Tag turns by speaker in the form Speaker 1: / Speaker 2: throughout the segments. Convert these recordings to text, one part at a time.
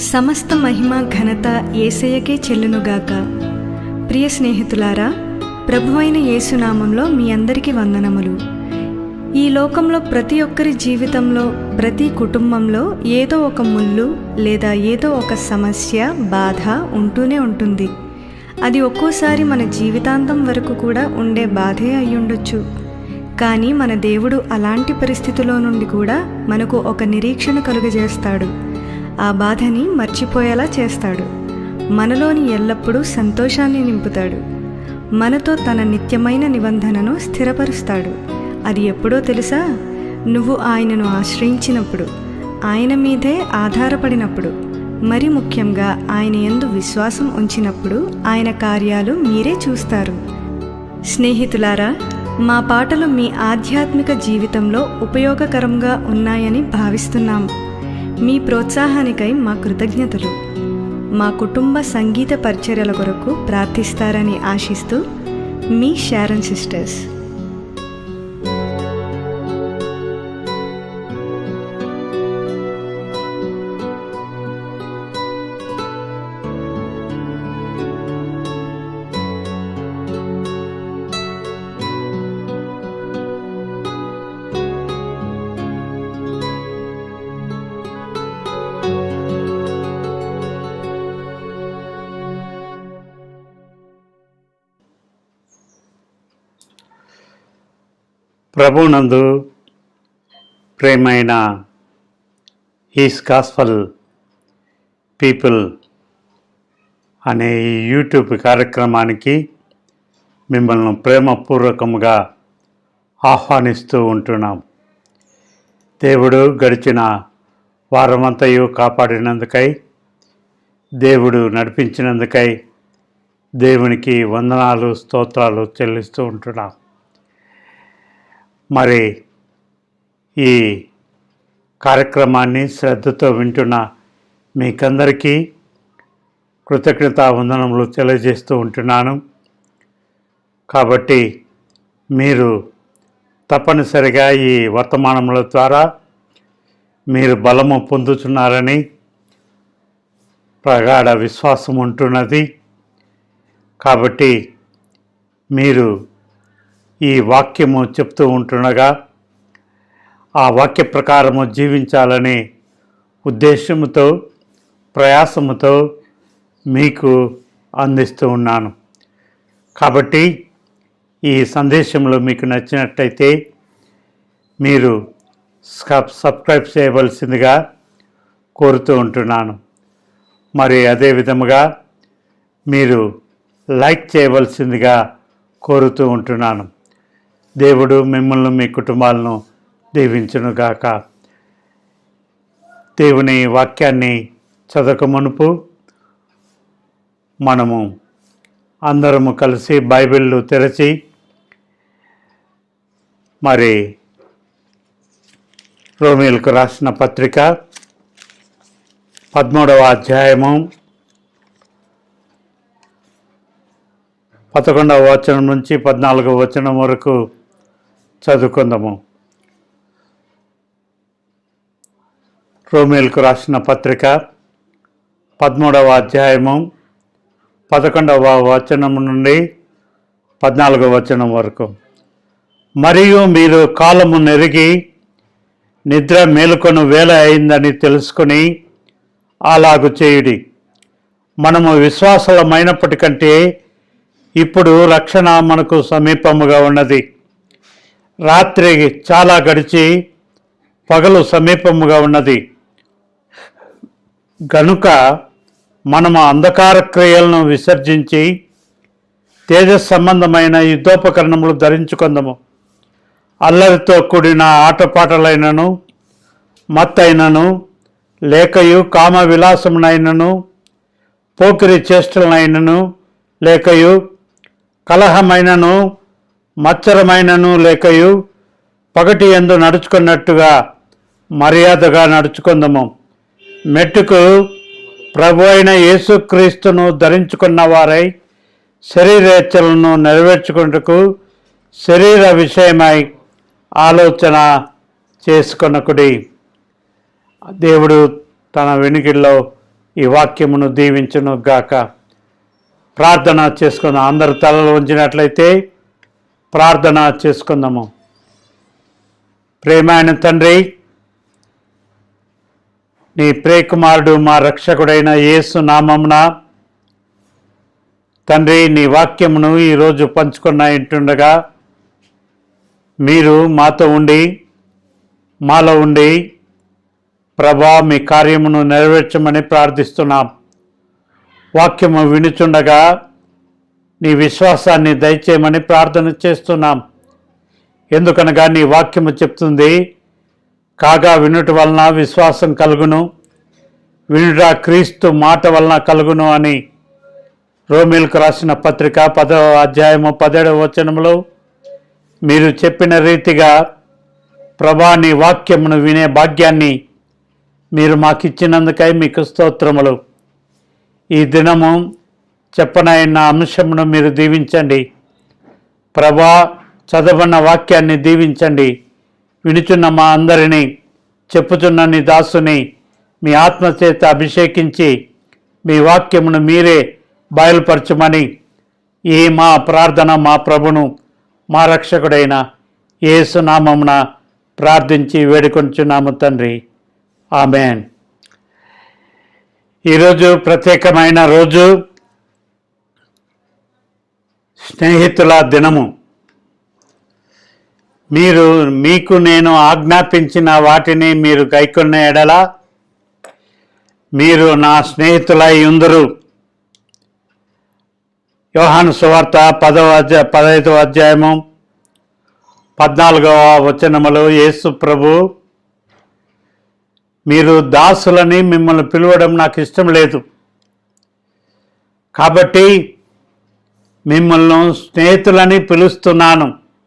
Speaker 1: సమస్త మహిమ ఘనత ఏసయ్యకే చెల్లునుగాక ప్రియ స్నేహితులారా ప్రభువైన యేసునామంలో మీ అందరికీ వందనములు ఈ లోకంలో ప్రతి ఒక్కరి జీవితంలో ప్రతి కుటుంబంలో ఏదో ఒక ముళ్ళు లేదా ఏదో ఒక సమస్య బాధ ఉంటూనే ఉంటుంది అది ఒక్కోసారి మన జీవితాంతం వరకు కూడా ఉండే బాధే అయ్యుండొచ్చు కానీ మన దేవుడు అలాంటి పరిస్థితిలో నుండి కూడా మనకు ఒక నిరీక్షణ కలుగజేస్తాడు ఆ బాధని మర్చిపోయేలా చేస్తాడు మనలోని ఎల్లప్పుడూ సంతోషాన్ని నింపుతాడు మనతో తన నిత్యమైన నిబంధనను స్థిరపరుస్తాడు అది ఎప్పుడో తెలుసా నువ్వు ఆయనను ఆశ్రయించినప్పుడు ఆయన మీదే ఆధారపడినప్పుడు మరి ముఖ్యంగా ఆయన యందు విశ్వాసం ఉంచినప్పుడు ఆయన కార్యాలు మీరే చూస్తారు స్నేహితులారా మా పాటలు మీ ఆధ్యాత్మిక జీవితంలో ఉపయోగకరంగా ఉన్నాయని భావిస్తున్నాం మీ ప్రోత్సాహానికై మా కృతజ్ఞతలు మా కుటుంబ సంగీత పరిచర్యల కొరకు ప్రార్థిస్తారని ఆశిస్తూ మీ షారన్ సిస్టర్స్
Speaker 2: ప్రభునందు ప్రేమైన ఈస్ గాస్ఫల్ పీపుల్ అనే ఈ యూట్యూబ్ కార్యక్రమానికి మిమ్మల్ని ప్రేమపూర్వకంగా ఆహ్వానిస్తూ ఉంటున్నాం దేవుడు గడిచిన వారమంతయు కాపాడినందుకై దేవుడు నడిపించినందుకై దేవునికి వందనాలు స్తోత్రాలు చెల్లిస్తూ ఉంటున్నాం మరి ఈ కార్యక్రమాన్ని శ్రద్ధతో వింటున్న మీకందరికీ కృతజ్ఞతా వందనములు తెలియజేస్తూ ఉంటున్నాను కాబట్టి మీరు తప్పనిసరిగా ఈ వర్తమానముల ద్వారా మీరు బలము పొందుతున్నారని ప్రగాఢ విశ్వాసం ఉంటున్నది కాబట్టి మీరు ఈ వాక్యము చెప్తూ ఉంటుండగా ఆ వాక్య ప్రకారము జీవించాలనే ఉద్దేశముతో ప్రయాసముతో మీకు అందిస్తూ ఉన్నాను కాబట్టి ఈ సందేశంలో మీకు నచ్చినట్టయితే మీరు సబ్ సబ్స్క్రైబ్ చేయవలసిందిగా కోరుతూ ఉంటున్నాను మరి అదే విధముగా మీరు లైక్ చేయవలసిందిగా కోరుతూ ఉంటున్నాను దేవుడు మిమ్మల్ని మీ కుటుంబాలను దీవించునుగాక దేవుని వాక్యాన్ని చదవక మునుపు మనము అందరము కలిసి బైబిళ్ళు తెరచి మరి రోమిల్కు రాసిన పత్రిక పదమూడవ అధ్యాయము పదకొండవ వచనం నుంచి పద్నాలుగవ వచనం వరకు చదువుకుందాము రోమేల్కు రాసిన పత్రిక పదమూడవ అధ్యాయము పదకొండవ వచనం నుండి పద్నాలుగవ వచనం వరకు మరియు మీరు కాలము నెరిగి నిద్ర మేలుకొను వేల అయిందని తెలుసుకొని అలాగు చేయుడి మనము విశ్వాసలమైనప్పటికంటే ఇప్పుడు రక్షణ మనకు సమీపముగా ఉన్నది రాత్రి చాలా గడిచి పగలు సమీపముగా ఉన్నది గనుక మనము అంధకార క్రియలను విసర్జించి తేజస్ సంబంధమైన యుద్ధోపకరణములు ధరించుకుందాము అల్లరితో కూడిన ఆటపాటలైనను మత్తైనను లేకయు కామ విలాసమునైనను పోకిరి చేష్టలనైనను లేకయు కలహమైనను మచ్చరమైనను లేకయు పగటి ఎందు నడుచుకున్నట్టుగా మర్యాదగా నడుచుకుందాము మెట్టుకు ప్రభు అయిన యేసుక్రీస్తును ధరించుకున్న వారై శరీరేచ్ఛలను నెరవేర్చుకుంటకు శరీర విషయమై ఆలోచన చేసుకొనకుడి దేవుడు తన వెనుకల్లో ఈ వాక్యమును దీవించును గాక ప్రార్థన చేసుకుందాం అందరు తలలు ఉంచినట్లయితే ప్రార్థన చేసుకుందాము ప్రేమైన తండ్రి నీ ప్రేకుమారుడు మా రక్షకుడైన యేసు నామమున తండ్రి నీ వాక్యమును ఈరోజు పంచుకున్న ఇంటుండగా మీరు మాతో ఉండి మాలో ఉండి ప్రభా మీ కార్యమును నెరవేర్చమని ప్రార్థిస్తున్నాం వాక్యము వినుచుండగా నీ విశ్వాసాన్ని దయచేయమని ప్రార్థన చేస్తున్నాం ఎందుకనగా నీ వాక్యము చెప్తుంది కాగా వినుట వలన విశ్వాసం కలుగును వినుట క్రీస్తు మాట వలన కలుగును అని రోమిల్కు రాసిన పత్రిక పదవ అధ్యాయము పదిహేడవ వచనములో మీరు చెప్పిన రీతిగా ప్రభా నీ వాక్యమును వినే భాగ్యాన్ని మీరు మాకిచ్చినందుకై మీకు స్తోత్రములు ఈ దినము చెప్పనైన అంశమును మీరు దీవించండి ప్రభా చదవన్న వాక్యాన్ని దీవించండి వినుచున్న మా అందరినీ చెప్పుచున్న నీ దాసుని మీ ఆత్మచేత అభిషేకించి మీ వాక్యమును మీరే బయలుపరచమని ఈ మా ప్రార్థన మా ప్రభును మా రక్షకుడైన యేసునామమున ప్రార్థించి వేడుకొంచున్నాము తండ్రి ఆమెన్ ఈరోజు ప్రత్యేకమైన రోజు స్నేహితుల దినము మీరు మీకు నేను ఆజ్ఞాపించిన వాటిని మీరు గైకొన్న ఎడల మీరు నా స్నేహితులై ఉందరు యోహాను సువార్త పదవ అధ్యాయ పదహైదవ అధ్యాయము పద్నాలుగవ వచనములో యేసు ప్రభు మీరు దాసులని మిమ్మల్ని పిలవడం నాకు ఇష్టం లేదు కాబట్టి మిమ్మల్ని స్నేహితులని పిలుస్తున్నాను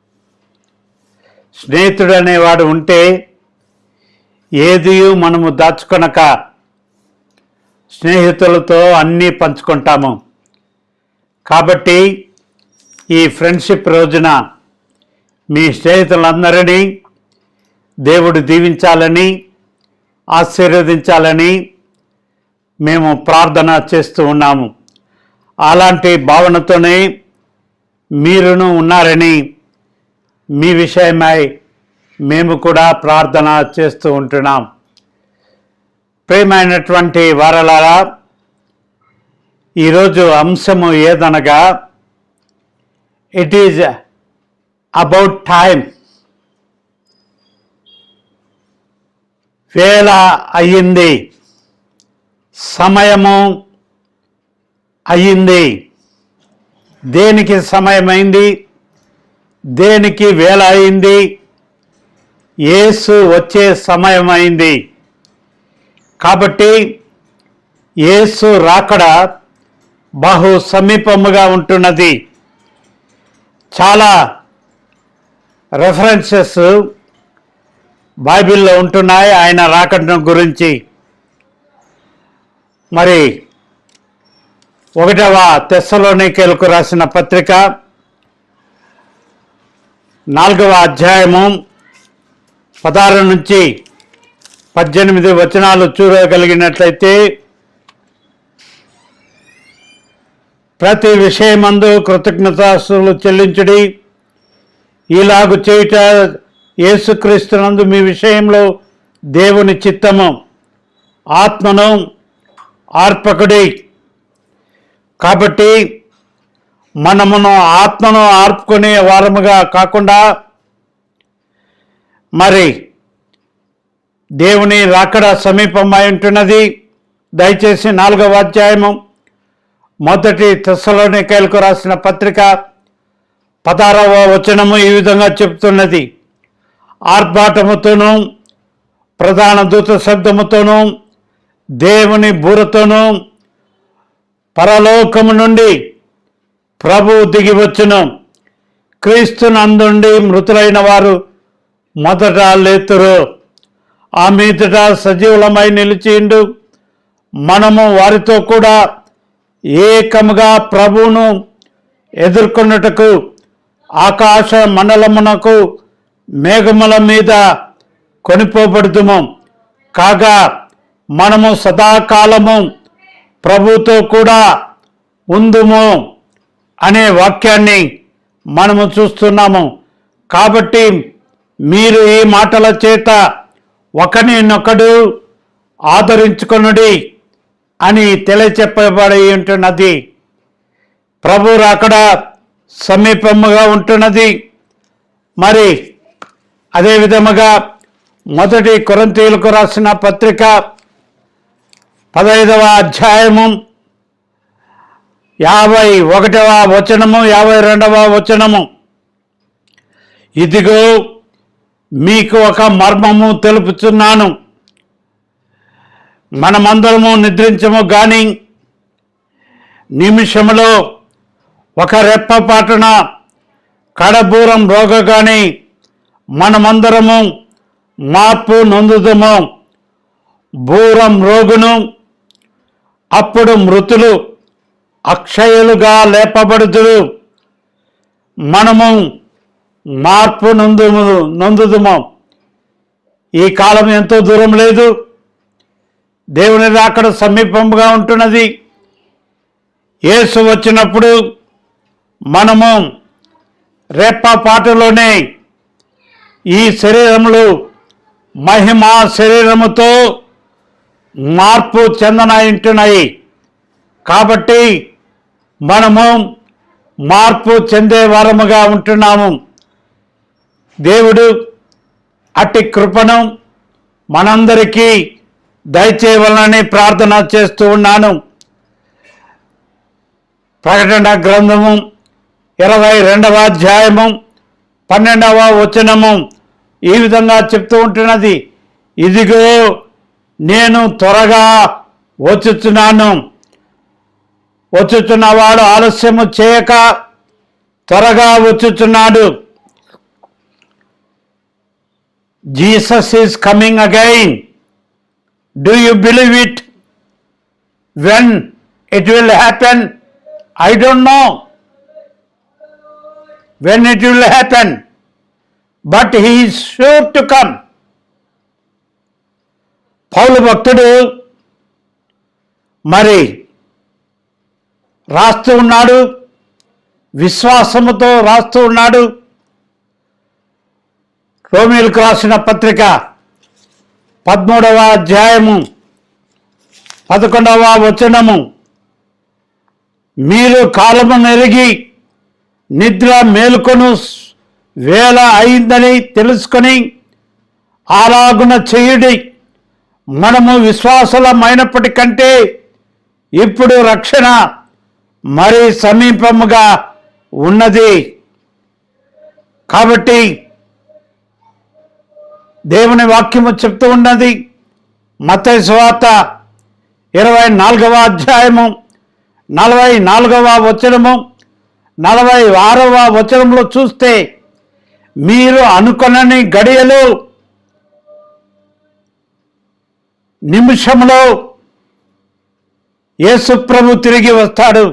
Speaker 2: స్నేహితుడు అనేవాడు ఉంటే ఏది మనము దాచుకొనక స్నేహితులతో అన్నీ పంచుకుంటాము కాబట్టి ఈ ఫ్రెండ్షిప్ రోజున మీ స్నేహితులందరినీ దేవుడు దీవించాలని ఆశీర్వదించాలని మేము ప్రార్థన చేస్తూ ఉన్నాము అలాంటి భావనతోనే మీరును ఉన్నారని మీ విషయమై మేము కూడా ప్రార్థన చేస్తూ ఉంటున్నాం ప్రేమైనటువంటి వారలారా ఈరోజు అంశము ఏదనగా ఇట్ ఈజ్ అబౌట్ టైం వేళ అయ్యింది సమయము అయ్యింది దేనికి సమయమైంది దేనికి వేళ అయింది యేసు వచ్చే సమయం అయింది కాబట్టి యేసు రాకడ బహు సమీపముగా ఉంటున్నది చాలా రెఫరెన్సెస్ బైబిల్లో ఉంటున్నాయి ఆయన రాకడం గురించి మరి ఒకటవ తెస్సలోనికేలకు రాసిన పత్రిక నాలుగవ అధ్యాయము పదహారు నుంచి పద్దెనిమిది వచనాలు చూడగలిగినట్లయితే ప్రతి విషయమందు కృతజ్ఞతాస్తులు చెల్లించుడి ఇలాగు చేయుట యేసుక్రీస్తునందు మీ విషయంలో దేవుని చిత్తము ఆత్మను ఆర్పకుడి కాబట్టి మనమును ఆత్మను ఆర్పుకునే వారముగా కాకుండా మరి దేవుని రాకడ సమీపమై ఉంటున్నది దయచేసి నాలుగవ అధ్యాయము మొదటి తెస్సలోనికైలకు రాసిన పత్రిక పదారవ వచనము ఈ విధంగా చెప్తున్నది ఆర్భాటముతోనూ ప్రధాన దూత శబ్దముతోనూ దేవుని బూరతోనూ పరలోకము నుండి ప్రభు దిగివచ్చును క్రీస్తునందుండి మృతులైన వారు మొదట లేతురు ఆ మీదట సజీవులమై నిలిచిండు మనము వారితో కూడా ఏకముగా ప్రభువును ఎదుర్కొన్నటకు ఆకాశ మండలమునకు మేఘముల మీద కొనిపోబడుతుము కాగా మనము సదాకాలము ప్రభుతో కూడా ఉందుము అనే వాక్యాన్ని మనము చూస్తున్నాము కాబట్టి మీరు ఈ మాటల చేత ఒకరినొకడు ఆదరించుకొనుడి అని తెలియచెప్పబడి ఉంటున్నది ప్రభు రాకడ సమీపముగా ఉంటున్నది మరి అదే విధముగా మొదటి కొరంతీయులకు రాసిన పత్రిక పదహైదవ అధ్యాయము యాభై ఒకటవ వచనము యాభై రెండవ వచనము ఇదిగో మీకు ఒక మర్మము తెలుపుచున్నాను మనమందరము నిద్రించము గాని నిమిషములో ఒక రెప్పపాటున కడబూరం రోగగాని మనమందరము మార్పు నొందుదము బూరం రోగును అప్పుడు మృతులు అక్షయులుగా లేపబడుదురు మనము మార్పు నొందుము నొందుదుము ఈ కాలం ఎంతో దూరం లేదు దేవుని రాకడ సమీపంగా ఉంటున్నది యేసు వచ్చినప్పుడు మనము రెప్పపాటులోనే ఈ శరీరములు మహిమా శరీరముతో మార్పు చెందనయింటున్నాయి కాబట్టి మనము మార్పు చెందే వారముగా ఉంటున్నాము దేవుడు అట్టి కృపను మనందరికీ దయచేయవలనని ప్రార్థన చేస్తూ ఉన్నాను ప్రకటన గ్రంథము ఇరవై రెండవ అధ్యాయము పన్నెండవ వచనము ఈ విధంగా చెప్తూ ఉంటున్నది ఇదిగో నేను త్వరగా వచ్చుచున్నాను వచ్చుచున్నవాడు ఆలస్యము చేయక త్వరగా వచ్చుచున్నాడు Jesus is coming again do you believe it when it will happen I don't know when it will happen but he sure to come పౌలు భక్తుడు మరి రాస్తూ ఉన్నాడు విశ్వాసముతో రాస్తూ ఉన్నాడు రోమిలకు రాసిన పత్రిక పదమూడవ అధ్యాయము పదకొండవ వచనము మీరు కాలము నెరిగి నిద్ర మేలుకొను వేళ అయిందని తెలుసుకొని అలాగున చేయుడి మనము విశ్వాసులమైనప్పటికంటే ఇప్పుడు రక్షణ మరి సమీపముగా ఉన్నది కాబట్టి దేవుని వాక్యము చెప్తూ ఉన్నది మత సువార్త ఇరవై నాలుగవ అధ్యాయము నలభై నాలుగవ వచనము నలభై ఆరవ వచనంలో చూస్తే మీరు అనుకొనని గడియలు నిమిషంలో యేసుప్రభు తిరిగి వస్తాడు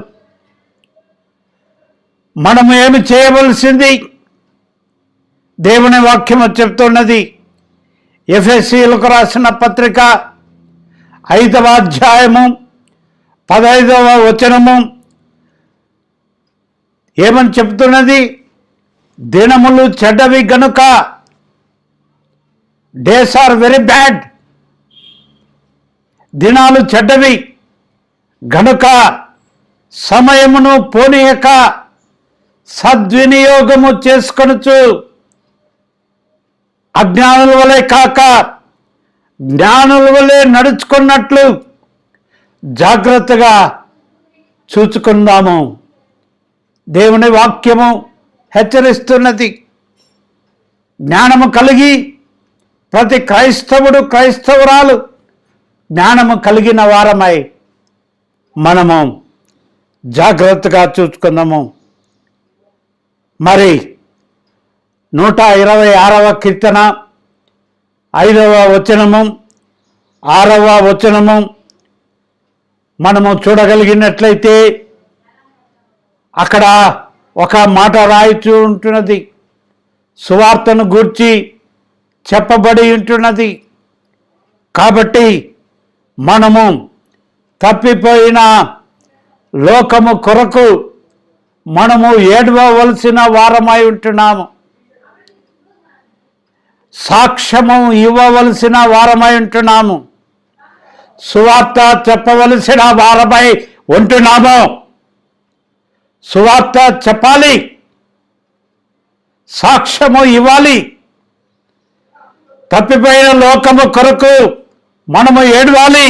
Speaker 2: మనము ఏమి చేయవలసింది దేవుని వాక్యము చెప్తున్నది ఎఫ్ఎస్సీలకు రాసిన పత్రిక ఐదవ అధ్యాయము పదైదవ వచనము ఏమని చెప్తున్నది దినములు చెడ్డవి గనుక డేస్ ఆర్ వెరీ బ్యాడ్ దినాలు చెడ్డవి గనుక సమయమును పోనీయక సద్వినియోగము చేసుకొనుచు అజ్ఞానుల వలె కాక జ్ఞానుల వలె నడుచుకున్నట్లు జాగ్రత్తగా చూచుకుందాము దేవుని వాక్యము హెచ్చరిస్తున్నది జ్ఞానము కలిగి ప్రతి క్రైస్తవుడు క్రైస్తవురాలు జ్ఞానము కలిగిన వారమై మనము జాగ్రత్తగా చూసుకుందాము మరి నూట ఇరవై ఆరవ కీర్తన ఐదవ వచనము ఆరవ వచనము మనము చూడగలిగినట్లయితే అక్కడ ఒక మాట రాయిచూ ఉంటున్నది సువార్తను గూర్చి చెప్పబడి ఉంటున్నది కాబట్టి మనము తప్పిపోయిన లోకము కొరకు మనము ఏడవలసిన వారమై ఉంటున్నాము సాక్ష్యము ఇవ్వవలసిన వారమై ఉంటున్నాము సువార్త చెప్పవలసిన వారమై ఉంటున్నాము సువార్త చెప్పాలి సాక్ష్యము ఇవ్వాలి తప్పిపోయిన లోకము కొరకు మనము ఏడవాలి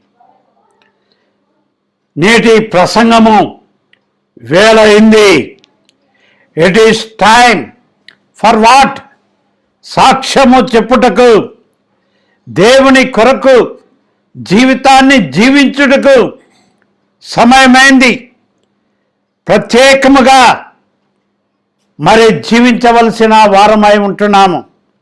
Speaker 2: నేటి ప్రసంగము వేల అయింది it is time for what సాక్ష్యము చెప్పుటకు దేవుని కొరకు జీవితాన్ని జీవించుటకు సమయమైంది ప్రత్యేకముగా మరి జీవించవలసిన వారమై ఉంటున్నాము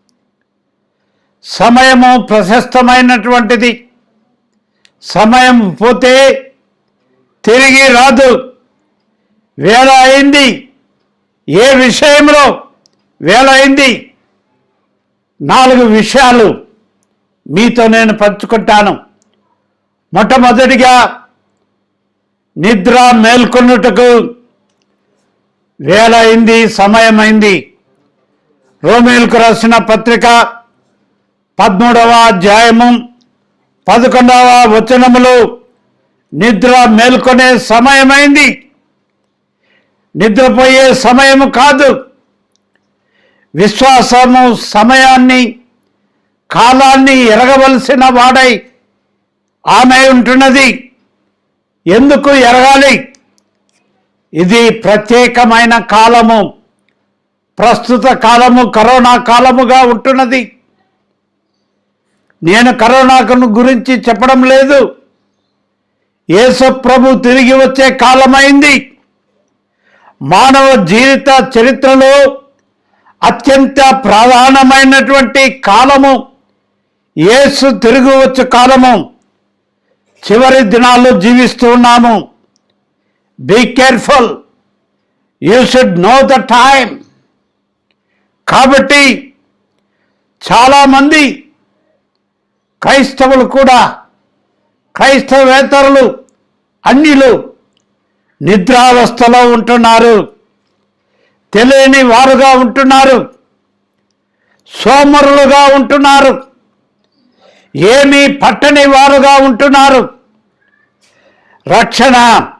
Speaker 2: సమయము ప్రశస్తమైనటువంటిది సమయం పోతే తిరిగి రాదు వేల అయింది ఏ విషయంలో వేల అయింది నాలుగు విషయాలు మీతో నేను పంచుకుంటాను మొట్టమొదటిగా నిద్ర మేల్కొనుటకు వేల అయింది సమయమైంది రోమేల్కు రాసిన పత్రిక పదమూడవ అధ్యాయము పదకొండవ వచనములు నిద్ర మేల్కొనే సమయమైంది నిద్రపోయే సమయము కాదు విశ్వాసము సమయాన్ని కాలాన్ని ఎరగవలసిన వాడై ఆమె ఉంటున్నది ఎందుకు ఎరగాలి ఇది ప్రత్యేకమైన కాలము ప్రస్తుత కాలము కరోనా కాలముగా ఉంటున్నది నేను కరోనాకు గురించి చెప్పడం లేదు యేసు ప్రభు తిరిగి వచ్చే కాలమైంది మానవ జీవిత చరిత్రలో అత్యంత ప్రధానమైనటువంటి కాలము యేసు తిరిగి వచ్చే కాలము చివరి దినాల్లో జీవిస్తూ ఉన్నాము be careful you should know the time కాబట్టి చాలామంది క్రైస్తవులు కూడా క్రైస్తవేతరులు అన్యులు నిద్రావస్థలో ఉంటున్నారు తెలియని వారుగా ఉంటున్నారు సోమరులుగా ఉంటున్నారు ఏమీ పట్టని వారుగా ఉంటున్నారు రక్షణ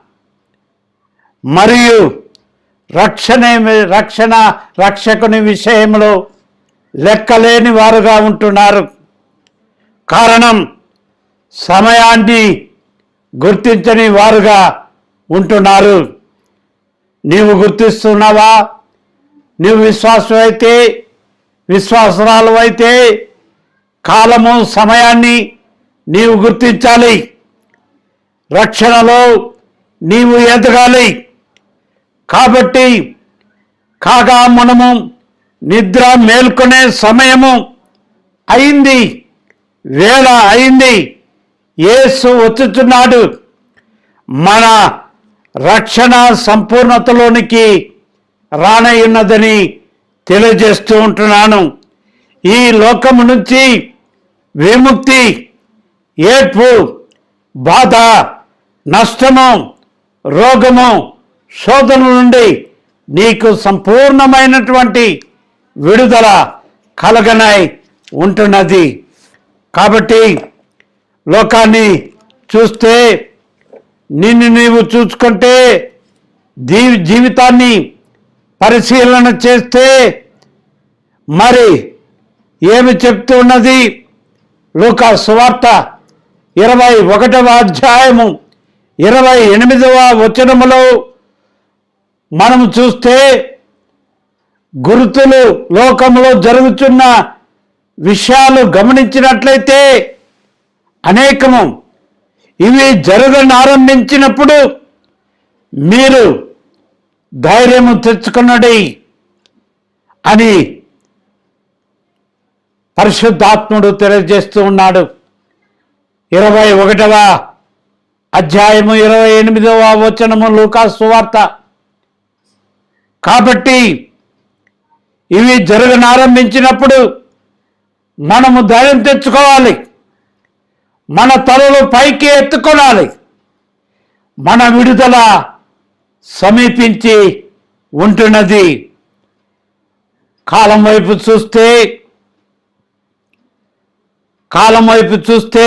Speaker 2: మరియు రక్షణ రక్షణ రక్షకుని విషయంలో లెక్కలేని వారుగా ఉంటున్నారు కారణం సమయాన్ని గుర్తించని వారుగా ఉంటున్నారు నీవు గుర్తిస్తున్నావా నీవు విశ్వాసం అయితే విశ్వాసరాలు అయితే కాలము సమయాన్ని నీవు గుర్తించాలి రక్షణలో నీవు ఎదగాలి కాబట్టి కాగా మనము నిద్ర మేల్కొనే సమయము అయింది వేళ అయింది యేసు వచ్చుచున్నాడు మన రక్షణ సంపూర్ణతలోనికి రానయ్యున్నదని తెలియజేస్తూ ఉంటున్నాను ఈ లోకము నుంచి విముక్తి ఏడ్పు బాధ నష్టము రోగము శోధన నుండి నీకు సంపూర్ణమైనటువంటి విడుదల కలగనై ఉంటున్నది కాబట్టి లోకాన్ని చూస్తే నిన్ను నీవు చూసుకుంటే దీ జీవితాన్ని పరిశీలన చేస్తే మరి ఏమి చెప్తూ ఉన్నది లూకా సువార్త ఇరవై ఒకటవ అధ్యాయము ఇరవై ఎనిమిదవ వచనములో మనం చూస్తే గురుతులు లోకంలో జరుగుతున్న విషయాలు గమనించినట్లయితే అనేకము ఇవి జరగనారంభించినప్పుడు మీరు ధైర్యము తెచ్చుకున్నది అని పరిశుద్ధాత్ముడు తెలియజేస్తూ ఉన్నాడు ఇరవై ఒకటవ అధ్యాయము ఇరవై ఎనిమిదవ వచనము లూకా సువార్త కాబట్టి ఇవి జరగనారంభించినప్పుడు మనము ధైర్యం తెచ్చుకోవాలి మన తలలు పైకి ఎత్తుకోవాలి మన విడుదల సమీపించి ఉంటున్నది కాలం వైపు చూస్తే కాలం వైపు చూస్తే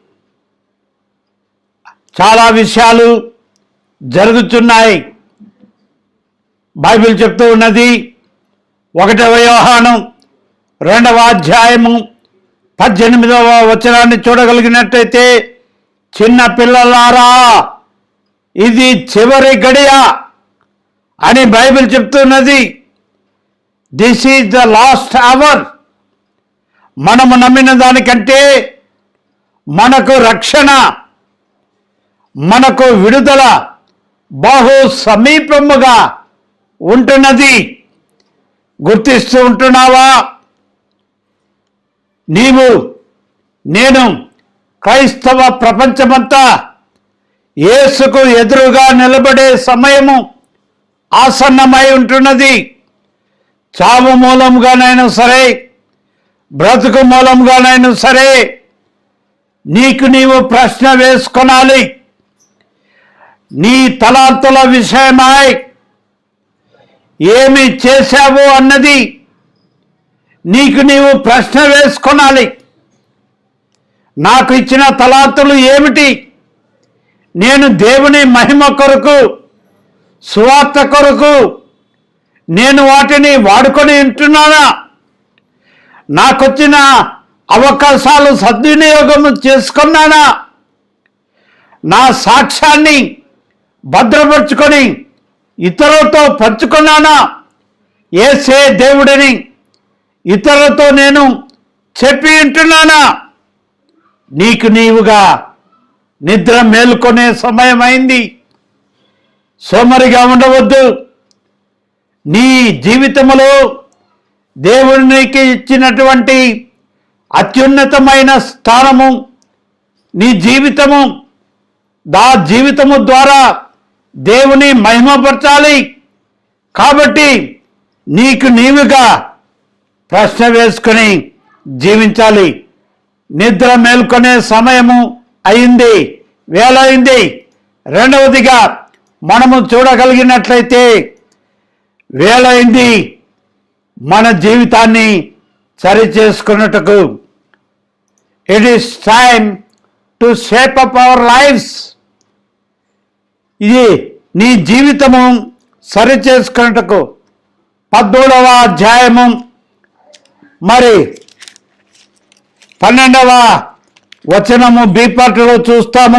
Speaker 2: చాలా విషయాలు జరుగుతున్నాయి బైబిల్ చెప్తూ ఉన్నది ఒకటవ యోహానం రెండవ అధ్యాయము పద్దెనిమిదవ వచనాన్ని చూడగలిగినట్టయితే చిన్న పిల్లలారా ఇది చివరి గడియ అని బైబిల్ చెప్తున్నది this is the last hour మనము నమ్మిన దానికంటే మనకు రక్షణ మనకు విడుదల బహు సమీపముగా ఉంటున్నది గుర్తిస్తూ ఉంటున్నావా నీవు నేను క్రైస్తవ ప్రపంచమంతా యేసుకు ఎదురుగా నిలబడే సమయము ఆసన్నమై ఉంటున్నది చావు మూలంగానైనా సరే బ్రతుకు మూలంగానైనా సరే నీకు నీవు ప్రశ్న వేసుకొనాలి నీ తలాంతుల విషయమై ఏమి చేశావు అన్నది నీకు నీవు ప్రశ్న వేసుకొనాలి నాకు ఇచ్చిన తలాంతులు ఏమిటి నేను దేవుని మహిమ కొరకు సువార్త కొరకు నేను వాటిని వాడుకొని ఉంటున్నానా నాకొచ్చిన అవకాశాలు సద్వినియోగం చేసుకున్నానా నా సాక్ష్యాన్ని భద్రపరుచుకొని ఇతరులతో పంచుకున్నానా ఏసే దేవుడిని ఇతరులతో నేను చెప్పి ఉంటున్నానా నీకు నీవుగా నిద్ర మేల్కొనే సమయం అయింది సోమరిగా ఉండవద్దు నీ జీవితంలో దేవుడు నీకు ఇచ్చినటువంటి అత్యున్నతమైన స్థానము నీ జీవితము దా జీవితము ద్వారా దేవుని మహిమపరచాలి కాబట్టి నీకు నీవుగా ప్రశ్న వేసుకొని జీవించాలి నిద్ర మేల్కొనే సమయము అయింది వేల అయింది రెండవదిగా మనము చూడగలిగినట్లయితే వేలైంది మన జీవితాన్ని సరి చేసుకున్నట్టుకు it is time to shape up our lifes ఇది నీ జీవితము సరి చేసుకున్నట్టుకు పద్దూడవ అధ్యాయము మరి పన్నెండవ వచనము బీపాటులో చూస్తాము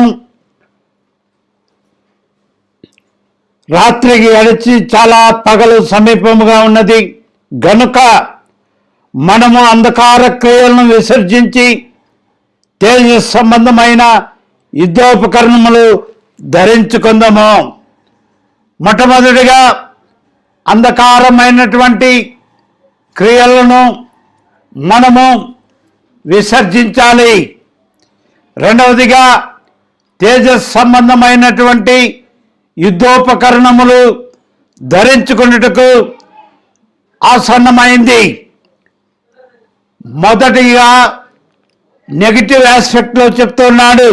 Speaker 2: రాత్రికి గడిచి చాలా పగలు సమీపముగా ఉన్నది గనుక మనము అంధకార క్రియలను విసర్జించి తేజ సంబంధమైన యుద్ధోపకరణములు ధరించుకుందాము మొట్టమొదటిగా అంధకారమైనటువంటి క్రియలను మనము విసర్జించాలి రెండవదిగా తేజస్ సంబంధమైనటువంటి యుద్ధోపకరణములు ధరించుకున్నట్టుకు ఆసన్నమైంది మొదటిగా నెగిటివ్ ఆస్పెక్ట్లో చెప్తున్నాడు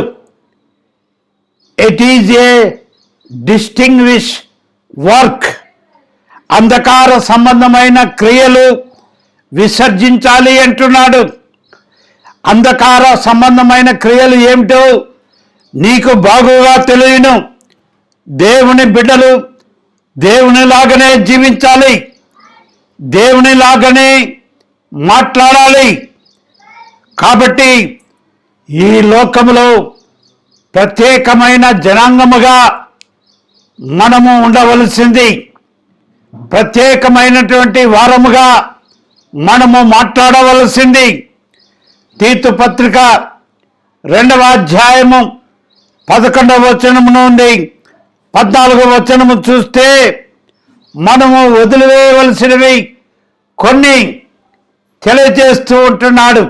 Speaker 2: it is a distinguish work అంధకార సంబంధమైన క్రియలు విసర్జించాలి అంటున్నాడు అంధకార సంబంధమైన క్రియలు ఏమిటో నీకు బాగుగా తెలియను దేవుని బిడ్డలు దేవునిలాగానే జీవించాలి దేవునిలాగానే మాట్లాడాలి కాబట్టి ఈ లోకములో ప్రత్యేకమైన జనాంగముగా మనము ఉండవలసింది ప్రత్యేకమైనటువంటి వారముగా మనము మాట్లాడవలసింది తీతు పత్రిక రెండవ అధ్యాయము పదకొండవ వచనము నుండి పద్నాలుగవ వచనము చూస్తే మనము వదిలివేయవలసినవి కొన్ని తెలియజేస్తూ ఉంటున్నాడు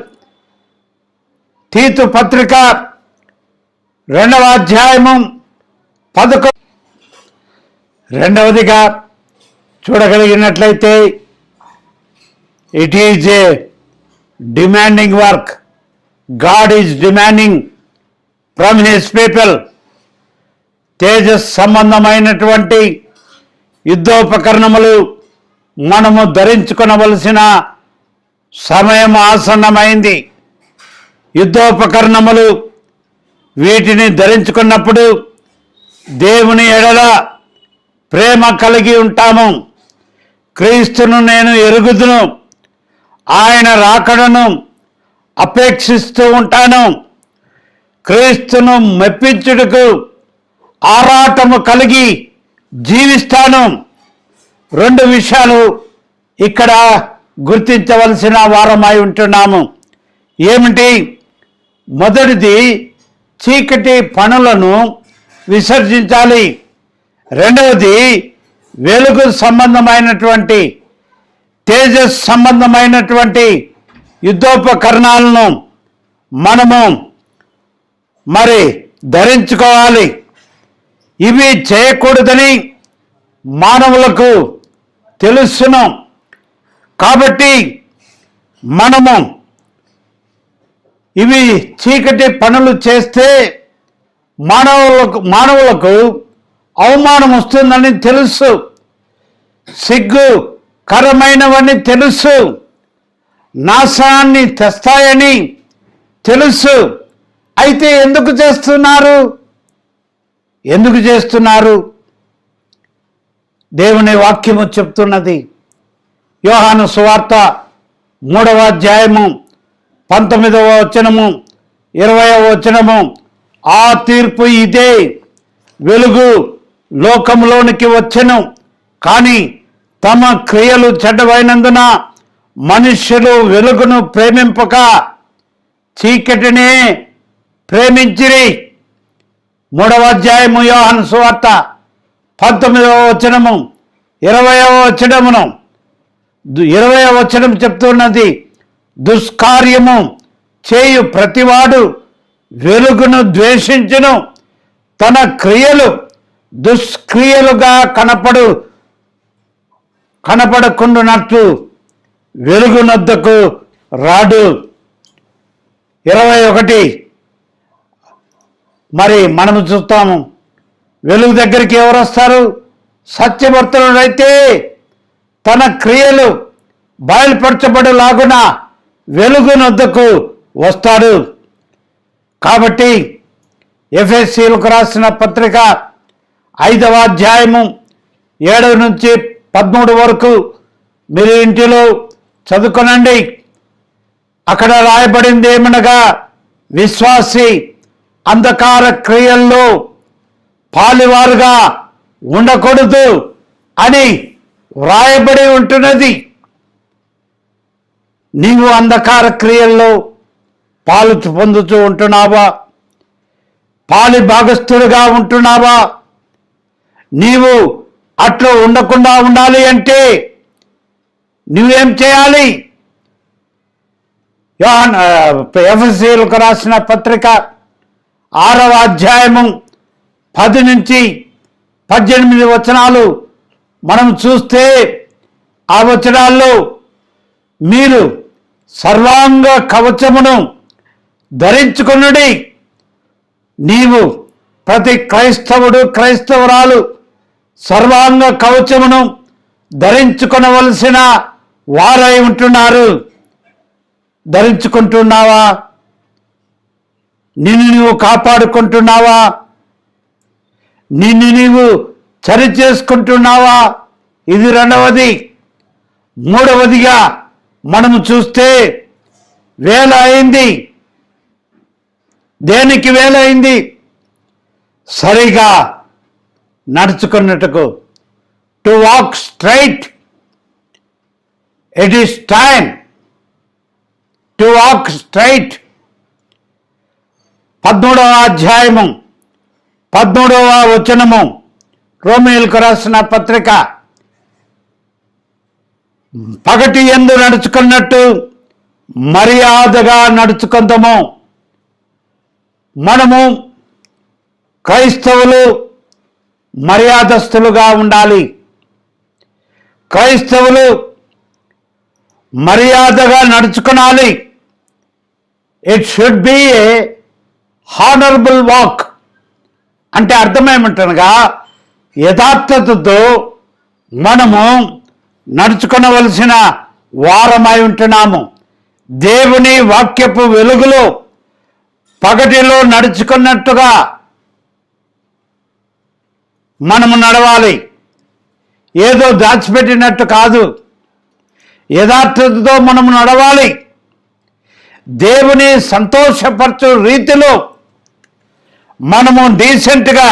Speaker 2: తీతు పత్రిక రెండవ అధ్యాయము పదకొ రెండవదిగా చూడగలిగినట్లయితే it is a demanding work God is demanding from his people తేజస్ సంబంధమైనటువంటి యుద్ధోపకరణములు మనము ధరించుకొనవలసిన సమయం ఆసన్నమైంది యుద్ధోపకరణములు వీటిని ధరించుకున్నప్పుడు దేవుని ఎడల ప్రేమ కలిగి ఉంటాము క్రీస్తును నేను ఎరుగుదును ఆయన రాకడను అపేక్షిస్తూ ఉంటాను క్రీస్తును మెప్పించుటకు ఆరాటము కలిగి జీవిస్తాను రెండు విషయాలు ఇక్కడ గుర్తించవలసిన వారమై ఉంటున్నాము ఏమిటి మొదటిది చీకటి పనులను విసర్జించాలి రెండవది వెలుగు సంబంధమైనటువంటి తేజస్ సంబంధమైనటువంటి యుద్ధోపకరణాలను మనము మరి ధరించుకోవాలి ఇవి చేయకూడదని మానవులకు తెలుసును కాబట్టి మనము ఇవి చీకటి పనులు చేస్తే మానవులకు మానవులకు అవమానం వస్తుందని తెలుసు సిగ్గు కరమైనవని తెలుసు నాశాన్ని తెస్తాయని తెలుసు అయితే ఎందుకు చేస్తున్నారు ఎందుకు చేస్తున్నారు దేవుని వాక్యము చెప్తున్నది యోహాను సువార్త మూడవ అధ్యాయము పంతొమ్మిదవ వచనము ఇరవయవ వచనము ఆ తీర్పు ఇదే వెలుగు లోకంలోనికి వచ్చెను కానీ తమ క్రియలు చెడ్డవైనందున మనుష్యులు వెలుగును ప్రేమింపక చీకటినే ప్రేమించిరి మూడవ అధ్యాయము యోహన్ సువార్త పంతొమ్మిదవ వచనము ఇరవయవ వచనమును దు- ఇరవయవ వచనం చెప్తున్నది దుష్కార్యము చేయు ప్రతివాడు వెలుగును ద్వేషించును తన క్రియలు దుష్క్రియలుగా కనపడు కనపడకుండానట్లు వెలుగునొద్దకు రాడు ఇరవై ఒకటి మరి మనము చూస్తాము వెలుగు దగ్గరికి ఎవరు వస్తారు సత్యవర్తనుడైతే తన క్రియలు బయలుపరచబడులాగున వెలుగునొద్దకు వస్తాడు కాబట్టి ఎఫ్ఎస్సీలకు రాసిన పత్రిక ఐదవ అధ్యాయము ఏడవ నుంచి పదమూడు వరకు మీరు ఇంటిలో చదువుకొనండి అక్కడ రాయబడింది ఏమనగా విశ్వాసి అంధకార క్రియల్లో పాలివారుగా ఉండకూడదు అని వ్రాయబడి ఉంటున్నది నీవు అంధకార క్రియల్లో పాలు పొందుతూ ఉంటున్నావా పాలి భాగస్థుడిగా ఉంటున్నావా నీవు అట్లా ఉండకుండా ఉండాలి అంటే నువ్వేం చేయాలి యోహాన్ ఎఫ్ఎస్సీలకు రాసిన పత్రిక ఆరవ అధ్యాయము పది నుంచి పద్దెనిమిది వచనాలు మనం చూస్తే ఆ వచనాల్లో మీరు సర్వాంగ కవచమును ధరించుకున్నది నీవు ప్రతి క్రైస్తవుడు క్రైస్తవురాలు సర్వాంగ కవచమును ధరించుకొనవలసిన వారై ఉంటున్నారు ధరించుకుంటున్నావా నిన్ను నీవు కాపాడుకుంటున్నావా నిన్ను నీవు చరి చేసుకుంటున్నావా ఇది రెండవది మూడవదిగా మనము చూస్తే వేల అయింది దేనికి వేల అయింది సరిగా నడుచుకున్నట్టుకు to walk straight it is time to walk straight పద్మూడవ అధ్యాయము పద్మూడవ వచనము రోమిలకు రాసిన పత్రిక పగటి ఎందు నడుచుకున్నట్టు మర్యాదగా నడుచుకుందాము మనము క్రైస్తవులు మర్యాదస్తులుగా ఉండాలి క్రైస్తవులు మర్యాదగా నడుచుకునాలి it should be a honourable walk అంటే అర్థమేమిటనగా యథార్థతతో మనము నడుచుకొనవలసిన వారమై ఉంటున్నాము దేవుని వాక్యపు వెలుగులో పగటిలో నడుచుకున్నట్టుగా మనము నడవాలి ఏదో దాచిపెట్టినట్టు కాదు యథార్థతతో మనము నడవాలి దేవుని సంతోషపరచు రీతిలో మనము డీసెంట్గా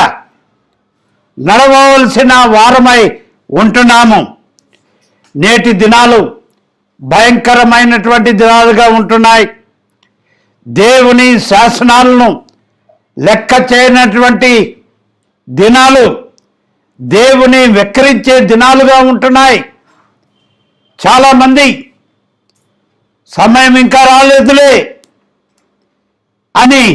Speaker 2: నడవలసిన వారమై ఉంటున్నాము నేటి దినాలు భయంకరమైనటువంటి దినాలుగా ఉంటున్నాయి దేవుని శాసనాలను లెక్క చేయనటువంటి దినాలు దేవుని వెక్కిరించే దినాలుగా ఉంటున్నాయి చాలామంది సమయం ఇంకా రాలేదులే అని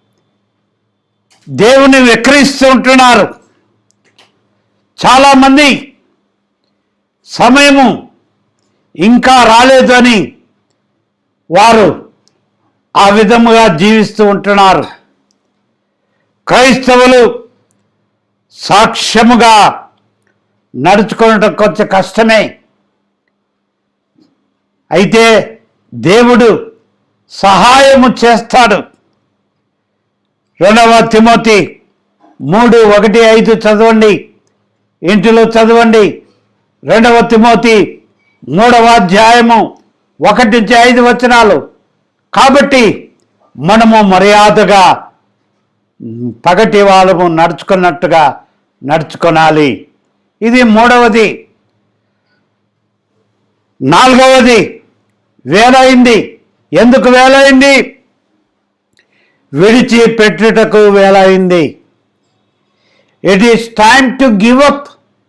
Speaker 2: దేవుని వెక్కిరిస్తూ ఉంటున్నారు చాలామంది సమయము ఇంకా రాలేదు అని వారు ఆ విధముగా జీవిస్తూ ఉంటున్నారు క్రైస్తవులు సాక్ష్యముగా నడుచుకోవడం కొంచెం కష్టమే అయితే దేవుడు సహాయము చేస్తాడు రెండవ తిమోతి మూడు ఒకటి ఐదు చదవండి ఇంటిలో చదవండి రెండవ తిమోతి మూడవ అధ్యాయము ఒకటి నుంచి ఐదు వచనాలు కాబట్టి మనము మర్యాదగా పగటి వాళ్ళము నడుచుకున్నట్టుగా నడుచుకొనాలి ఇది మూడవది నాలుగవది వేలైంది ఎందుకు వేలైంది విడిచి పెట్టుటకు వేలైంది it is time to give up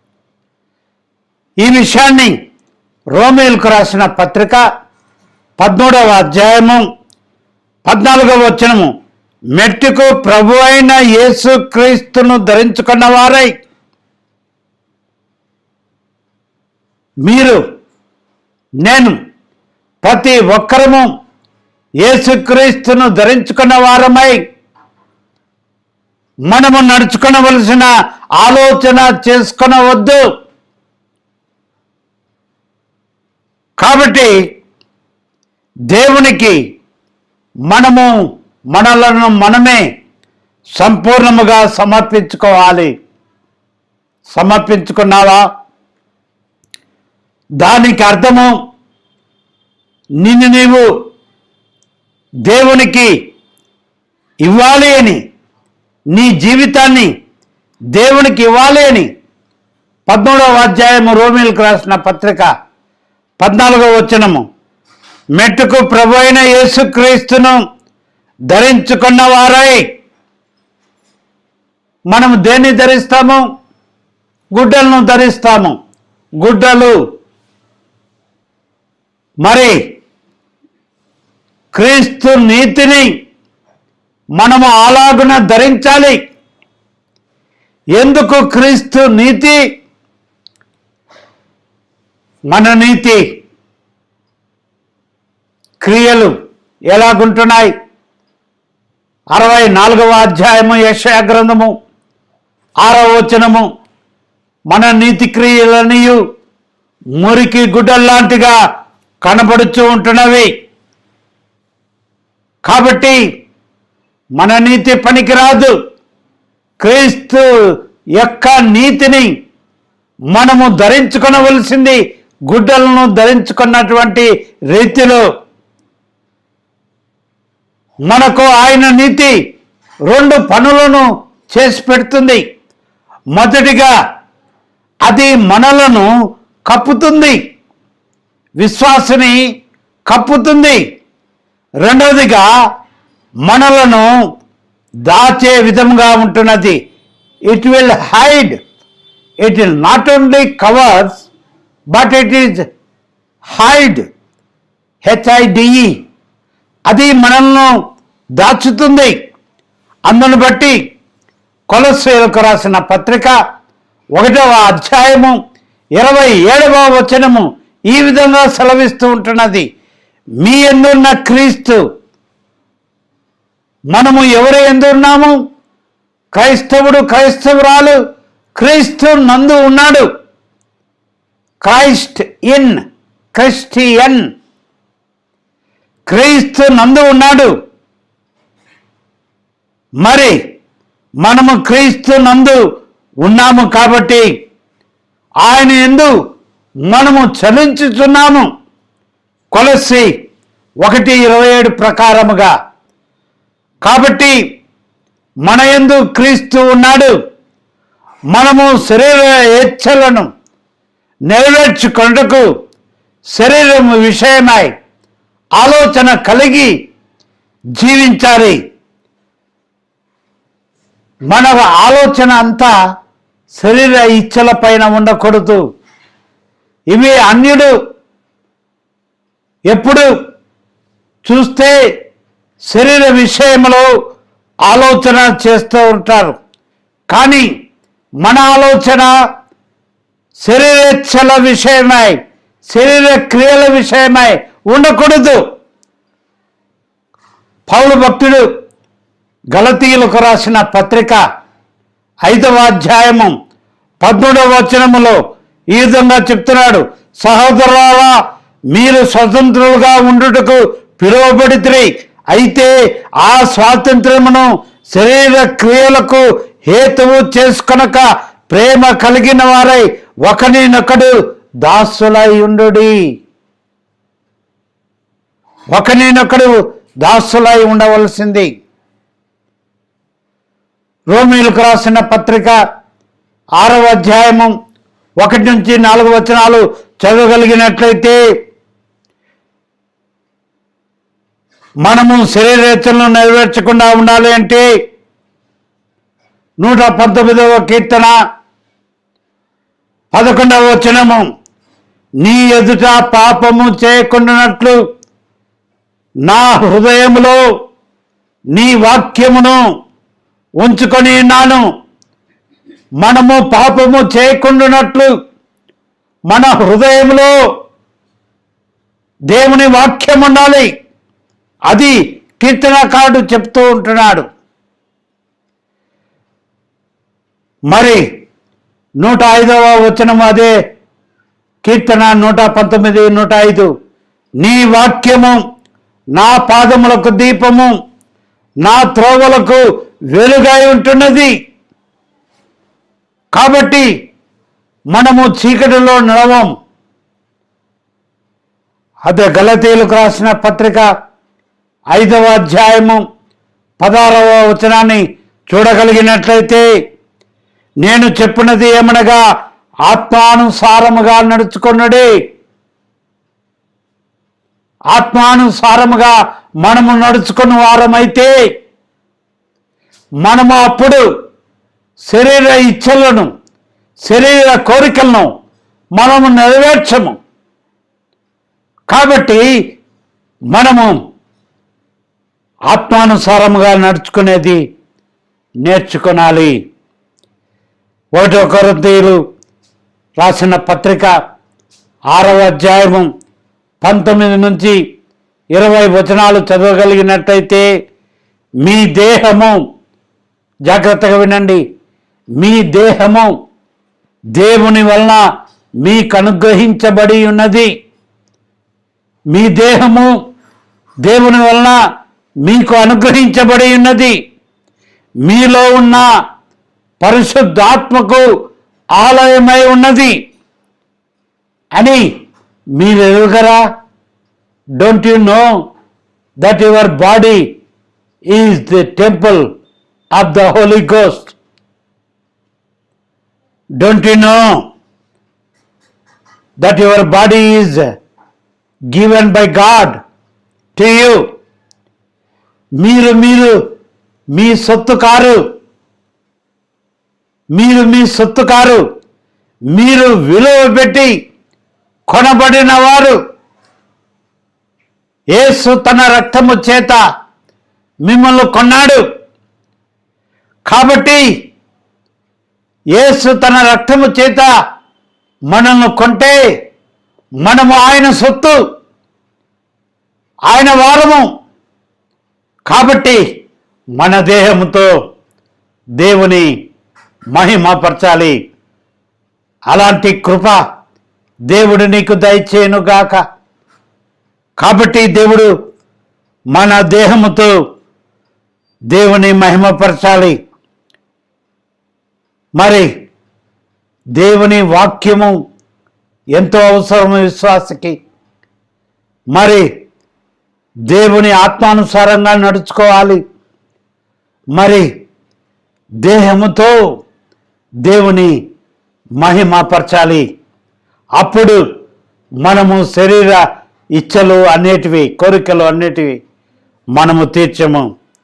Speaker 2: ఈ విషయాన్ని రోమేల్కు రాసిన పత్రిక పద్మూడవ అధ్యాయము పద్నాలుగవ వచనము మెట్టుకు ప్రభు అయిన యేసు క్రీస్తును ధరించుకున్న వారై మీరు నేను ప్రతి ఒక్కరము యేసుక్రీస్తును ధరించుకున్న వారమై మనము నడుచుకునవలసిన ఆలోచన చేసుకునవద్దు కాబట్టి దేవునికి మనము మనలను మనమే సంపూర్ణముగా సమర్పించుకోవాలి సమర్పించుకున్నావా దానికి అర్థము నిన్ను నీవు దేవునికి ఇవ్వాలి అని నీ జీవితాన్ని దేవునికి ఇవ్వాలి అని పద్మూడవ అధ్యాయము రోమిలకు రాసిన పత్రిక పద్నాలుగవ వచనము మెట్టుకు ప్రభు అయిన యేసుక్రీస్తును ధరించుకున్న వారై మనము దేన్ని ధరిస్తాము గుడ్డలను ధరిస్తాము గుడ్డలు మరి క్రీస్తు నీతిని మనము అలాగున ధరించాలి ఎందుకు క్రీస్తు నీతి మన నీతి క్రియలు ఎలాగుంటున్నాయి అరవై నాలుగవ అధ్యాయము యశయ గ్రంథము ఆరవ వచనము మన నీతి క్రియలనియు మురికి గుడ్డల్లాంటిగా కనబడుతూ ఉంటున్నవి కాబట్టి మన నీతి పనికిరాదు క్రీస్తు యొక్క నీతిని మనము ధరించుకొనవలసింది గుడ్డలను ధరించుకున్నటువంటి రీతిలో మనకు ఆయన నీతి రెండు పనులను చేసి పెడుతుంది మొదటిగా అది మనలను కప్పుతుంది విశ్వాసని కప్పుతుంది రెండవదిగా మనలను దాచే విధంగా ఉంటున్నది it will hide it will not only covers but it is hide H I D E అది మనల్ని దాచుతుంది అందును బట్టి కొలస్ట్రేలకు రాసిన పత్రిక ఒకటవ అధ్యాయము ఇరవై ఏడవ వచనము ఈ విధంగా సెలవిస్తూ ఉంటున్నది మీ ఎందున్న క్రీస్తు మనము ఎవరు ఎందున్నాము క్రైస్తవుడు క్రైస్తవురాలు క్రీస్తు నందు ఉన్నాడు క్రైస్ట్ ఇన్ క్రిస్టియన్ క్రీస్తు నందు ఉన్నాడు మరి మనము క్రీస్తు నందు ఉన్నాము కాబట్టి ఆయన ఎందు మనము చలించుచున్నాము కొలసి ఒకటి ఇరవై ఏడు ప్రకారముగా కాబట్టి మన యందు క్రీస్తు ఉన్నాడు మనము శరీర ఏచ్ఛలను నెరవేర్చుకొనుటకు శరీరము విషయమై ఆలోచన కలిగి జీవించాలి మన ఆలోచన అంతా శరీర ఇచ్చల పైన ఉండకూడదు ఇవి అన్యుడు ఎప్పుడు చూస్తే శరీర విషయంలో ఆలోచన చేస్తూ ఉంటారు కానీ మన ఆలోచన శరీరేచ్ఛల విషయమై శరీర క్రియల విషయమై ఉండకూడదు పౌలు భక్తుడు గలతీయులకు రాసిన పత్రిక ఐదవ అధ్యాయము పద్మూడవ వచనములో ఈ విధంగా చెప్తున్నాడు సహోదరులారా మీరు స్వతంత్రులుగా ఉండుటకు పిలువబడితే అయితే ఆ స్వాతంత్రమును శరీర క్రియలకు హేతువు చేసుకొనక ప్రేమ కలిగిన వారై ఒకరినొకడు దాసులై ఉండు ఒకరినొకడు దాసులై ఉండవలసింది రోమిలకు రాసిన పత్రిక ఆరవ అధ్యాయము ఒకటి నుంచి నాలుగు వచనాలు చదవగలిగినట్లయితే మనము శరీరేచ్ఛలను నెరవేర్చకుండా ఉండాలి అంటే నూట పంతొమ్మిదవ కీర్తన పదకొండవ వచనము నీ ఎదుట పాపము చేయకుండానట్లు నా హృదయములో నీ వాక్యమును ఉంచుకొని ఉన్నాను మనము పాపము చేయకుండానట్లు మన హృదయంలో దేవుని వాక్యం ఉండాలి అది కీర్తనకారుడు చెప్తూ ఉంటున్నాడు మరి నూట ఐదవ వచనం అదే కీర్తన నూట పంతొమ్మిది నూట ఐదు నీ వాక్యము నా పాదములకు దీపము నా త్రోవలకు వెలుగై ఉంటున్నది కాబట్టి మనము చీకటిలో నడవం అదే గలతీయులకు రాసిన పత్రిక ఐదవ అధ్యాయము పదారవ వచనాన్ని చూడగలిగినట్లయితే నేను చెప్పినది ఏమనగా ఆత్మానుసారముగా నడుచుకున్నడే ఆత్మానుసారముగా మనము నడుచుకున్న వారమైతే మనము అప్పుడు శరీర ఇచ్చలను శరీర కోరికలను మనము నెరవేర్చము కాబట్టి మనము ఆత్మానుసారముగా నడుచుకునేది నేర్చుకోనాలి ఒకటో కొరంతీయులు రాసిన పత్రిక ఆరవ అధ్యాయము పంతొమ్మిది నుంచి ఇరవై వచనాలు చదవగలిగినట్టయితే మీ దేహము జాగ్రత్తగా వినండి మీ దేహము దేవుని వలన మీకు అనుగ్రహించబడి ఉన్నది మీ దేహము దేవుని వలన మీకు అనుగ్రహించబడి ఉన్నది మీలో ఉన్న పరిశుద్ధాత్మకు ఆలయమై ఉన్నది అని మీరు ఎరుగరా don't you know that your body is the temple of the Holy Ghost don't you know that your body is given by God to you మీరు మీరు మీ సొత్తు కారు మీరు మీ సొత్తు కారు మీరు విలువ పెట్టి కొనబడిన వారు యేసు తన రక్తము చేత మిమ్మల్ని కొన్నాడు కాబట్టి యేసు తన రక్తము చేత మనల్ని కొంటే మనము ఆయన సొత్తు ఆయన వారము కాబట్టి మన దేహముతో దేవుని మహిమపరచాలి అలాంటి కృప దేవుడు నీకు దయచేయునుగాక కాబట్టి దేవుడు మన దేహముతో దేవుని మహిమపరచాలి మరి దేవుని వాక్యము ఎంతో అవసరం విశ్వాసకి మరి దేవుని ఆత్మానుసారంగా నడుచుకోవాలి మరి దేహముతో దేవుని మహిమపరచాలి అప్పుడు మనము శరీర ఇచ్చలు అన్నిటివి కోరికలు అన్నిటివి మనము తీర్చము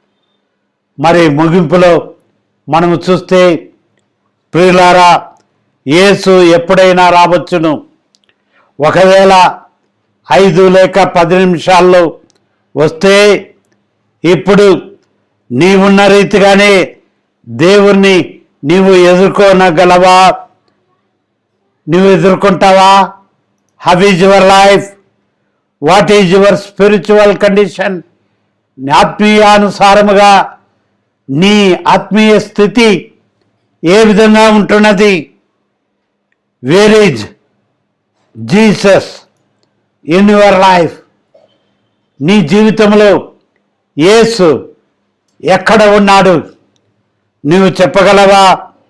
Speaker 2: మరి ముగింపులో మనము చూస్తే ప్రియులారా యేసు ఎప్పుడైనా రావచ్చును ఒకవేళ ఐదు లేక పది నిమిషాల్లో వస్తే ఇప్పుడు నీవున్న రీతిగానే దేవుణ్ణి నీవు ఎదుర్కోనగలవా నువ్వు ఎదుర్కొంటావా how is your life what is your spiritual condition ఆత్మీయానుసారముగా నీ ఆత్మీయ స్థితి ఏ విధంగా ఉంటున్నది where is Jesus in your life నీ జీవితంలో యేసు ఎక్కడ ఉన్నాడు నీవు చెప్పగలవా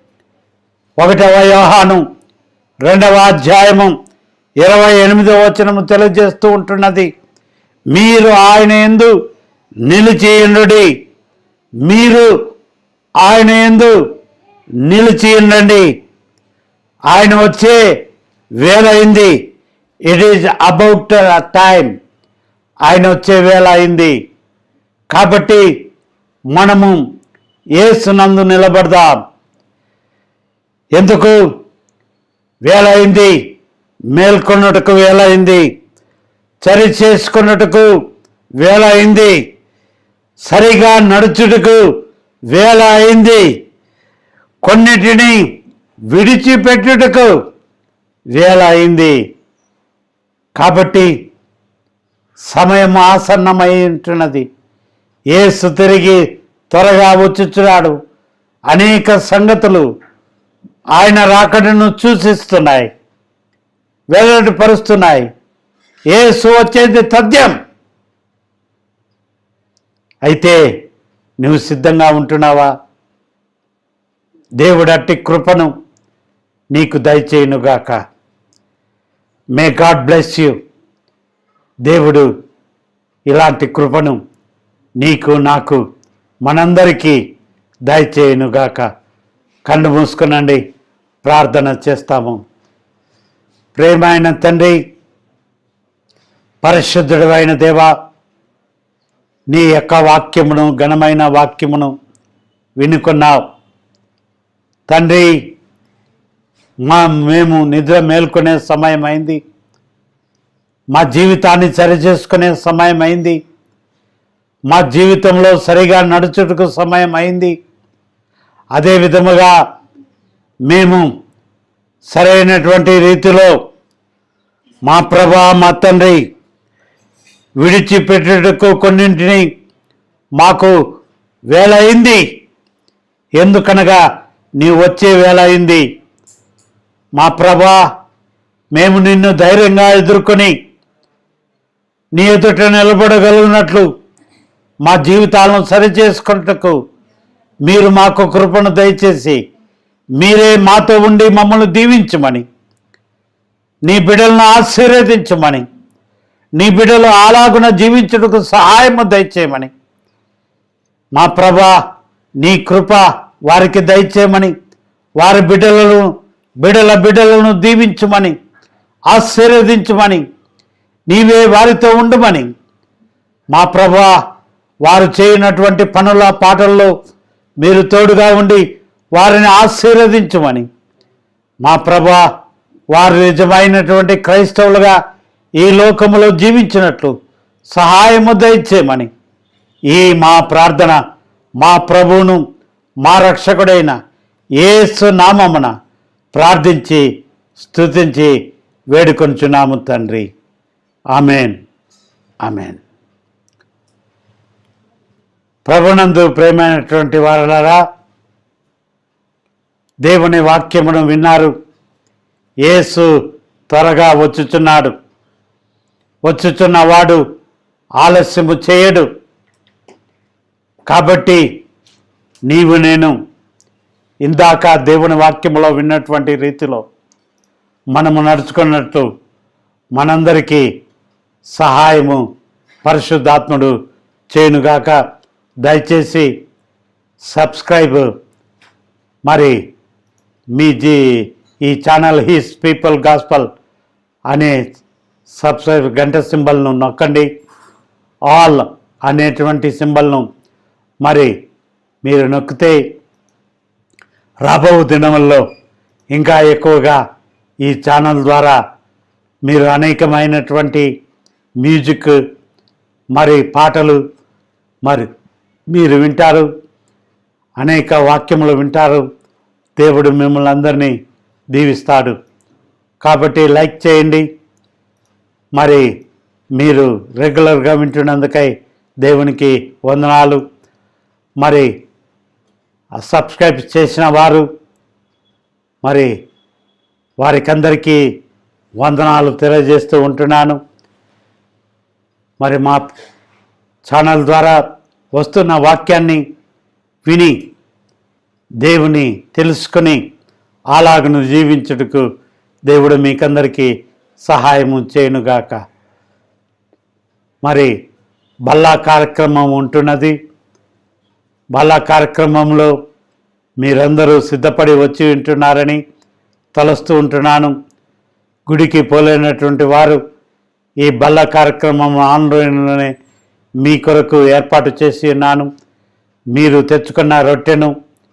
Speaker 2: ఒకటవ యోహాను రెండవ అధ్యాయము ఇరవై ఎనిమిదవ వచనము తెలియజేస్తూ ఉంటున్నది మీరు ఆయన ఎందు నిలిచియుండుడి మీరు ఆయన ఎందు నిలిచియుండండి ఆయన వచ్చే వేల అయింది ఇట్ ఈజ్ అబౌట్ టైం ఆయన వచ్చే వేళ అయింది కాబట్టి మనము ఏసునందు నిలబడదాం ఎందుకు వేళ అయింది మేల్కొన్నట్టుకు వేళ అయింది చరి చేసుకున్నట్టుకు వేళ అయింది సరిగా నడుచుటకు వేళ అయింది కొన్నిటిని విడిచిపెట్టుటకు వేళ అయింది కాబట్టి సమయం ఆసన్నమై ఉంటున్నది ఏసు తిరిగి త్వరగా వచ్చుచున్నాడు అనేక సంగతులు ఆయన రాకడను సూచిస్తున్నాయి వెల్లడిపరుస్తున్నాయి ఏసు వచ్చేది తథ్యం అయితే నువ్వు సిద్ధంగా ఉంటున్నావా దేవుడు అట్టి కృపను నీకు దయచేయునుగాక మే గాడ్ బ్లెస్ యూ దేవుడు ఇలాంటి కృపను నీకు నాకు మనందరికీ దయచేయునుగాక కళ్ళు మూసుకునండి ప్రార్థన చేస్తాము ప్రేమైన తండ్రి పరిశుద్ధుడు అయిన దేవా నీ యొక్క వాక్యమును ఘనమైన వాక్యమును వినుకున్నావు తండ్రి మా మేము నిద్ర మేల్కొనే సమయం అయింది మా జీవితాన్ని సరిచేసుకునే సమయం అయింది మా జీవితంలో సరిగా నడుచుటకు సమయం అయింది అదే విధముగా మేము సరైనటువంటి రీతిలో మా ప్రభా మా తండ్రి విడిచిపెట్టుటకు కొన్నింటిని మాకు వేళ అయింది ఎందుకనగా నీ వచ్చే వేళ అయింది మా ప్రభా మేము నిన్ను ధైర్యంగా ఎదుర్కొని నీ ఎదుట నిలబడగలిగినట్లు మా జీవితాలను సరిచేసుకున్నట్టుకు మీరు మాకు కృపను దయచేసి మీరే మాతో ఉండి మమ్మల్ని దీవించమని నీ బిడ్డలను ఆశీర్వదించమని నీ బిడ్డలు అలాగున జీవించుటకు సహాయము దయచేయమని మా ప్రభా నీ కృప వారికి దయచేయమని వారి బిడ్డలను బిడ్డల బిడ్డలను దీవించమని ఆశీర్వదించమని నీవే వారితో ఉండమని మా ప్రభా వారు చేయనటువంటి పనుల పాటల్లో మీరు తోడుగా ఉండి వారిని ఆశీర్వదించమని మా ప్రభా వారు నిజమైనటువంటి క్రైస్తవులుగా ఈ లోకములో జీవించినట్లు సహాయము దయచేయమని ఈ మా ప్రార్థన మా ప్రభువును మా రక్షకుడైన యేసు నామమున ప్రార్థించి స్తుతించి వేడుకొంచున్నాము తండ్రి ఆమెన్ ఆమెన్ ప్రభునందు ప్రేమైనటువంటి వారలారా దేవుని వాక్యమును విన్నారు యేసు త్వరగా వచ్చుచున్నాడు వచ్చుచున్నవాడు ఆలస్యము చేయడు కాబట్టి నీవు నేను ఇందాక దేవుని వాక్యములో విన్నటువంటి రీతిలో మనము నడుచుకున్నట్టు మనందరికీ సహాయము పరిశుద్ధాత్ముడు చేయునుగాక దయచేసి సబ్స్క్రైబ్ మరి మీ జీ ఈ ఛానల్ హీస్ పీపుల్ గాస్పల్ అనే సబ్స్క్రైబ్ గంట సింబల్ను నొక్కండి ఆల్ అనేటువంటి సింబల్ను మరి మీరు నొక్కితే రాబో దినముల్లో ఇంకా ఎక్కువగా ఈ ఛానల్ ద్వారా మీరు అనేకమైనటువంటి మ్యూజిక్ మరి పాటలు మరి మీరు వింటారు అనేక వాక్యములు వింటారు దేవుడు మిమ్మల్ని అందరినీ దీవిస్తాడు కాబట్టి లైక్ చేయండి మరి మీరు రెగ్యులర్గా వింటున్నందుకై దేవునికి వందనాలు మరి సబ్స్క్రైబ్ చేసిన వారు మరి వారికందరికీ వందనాలు తెలియజేస్తూ ఉంటున్నాను మరి మా ఛానల్ ద్వారా వస్తున్న వాక్యాన్ని విని దేవుని తెలుసుకుని అలాగను జీవించుటకు దేవుడు మీకందరికీ సహాయము చేయనుగాక మరి బల్లా కార్యక్రమం ఉంటున్నది బల్లా కార్యక్రమంలో మీరందరూ సిద్ధపడి వచ్చి వింటున్నారని తలుస్తూ ఉంటున్నాను గుడికి పోలేనటువంటి వారు ఈ బల్ల కార్యక్రమం ఆన్లైన్లోనే మీ కొరకు ఏర్పాటు చేసి ఉన్నాను మీరు తెచ్చుకున్న రొట్టెను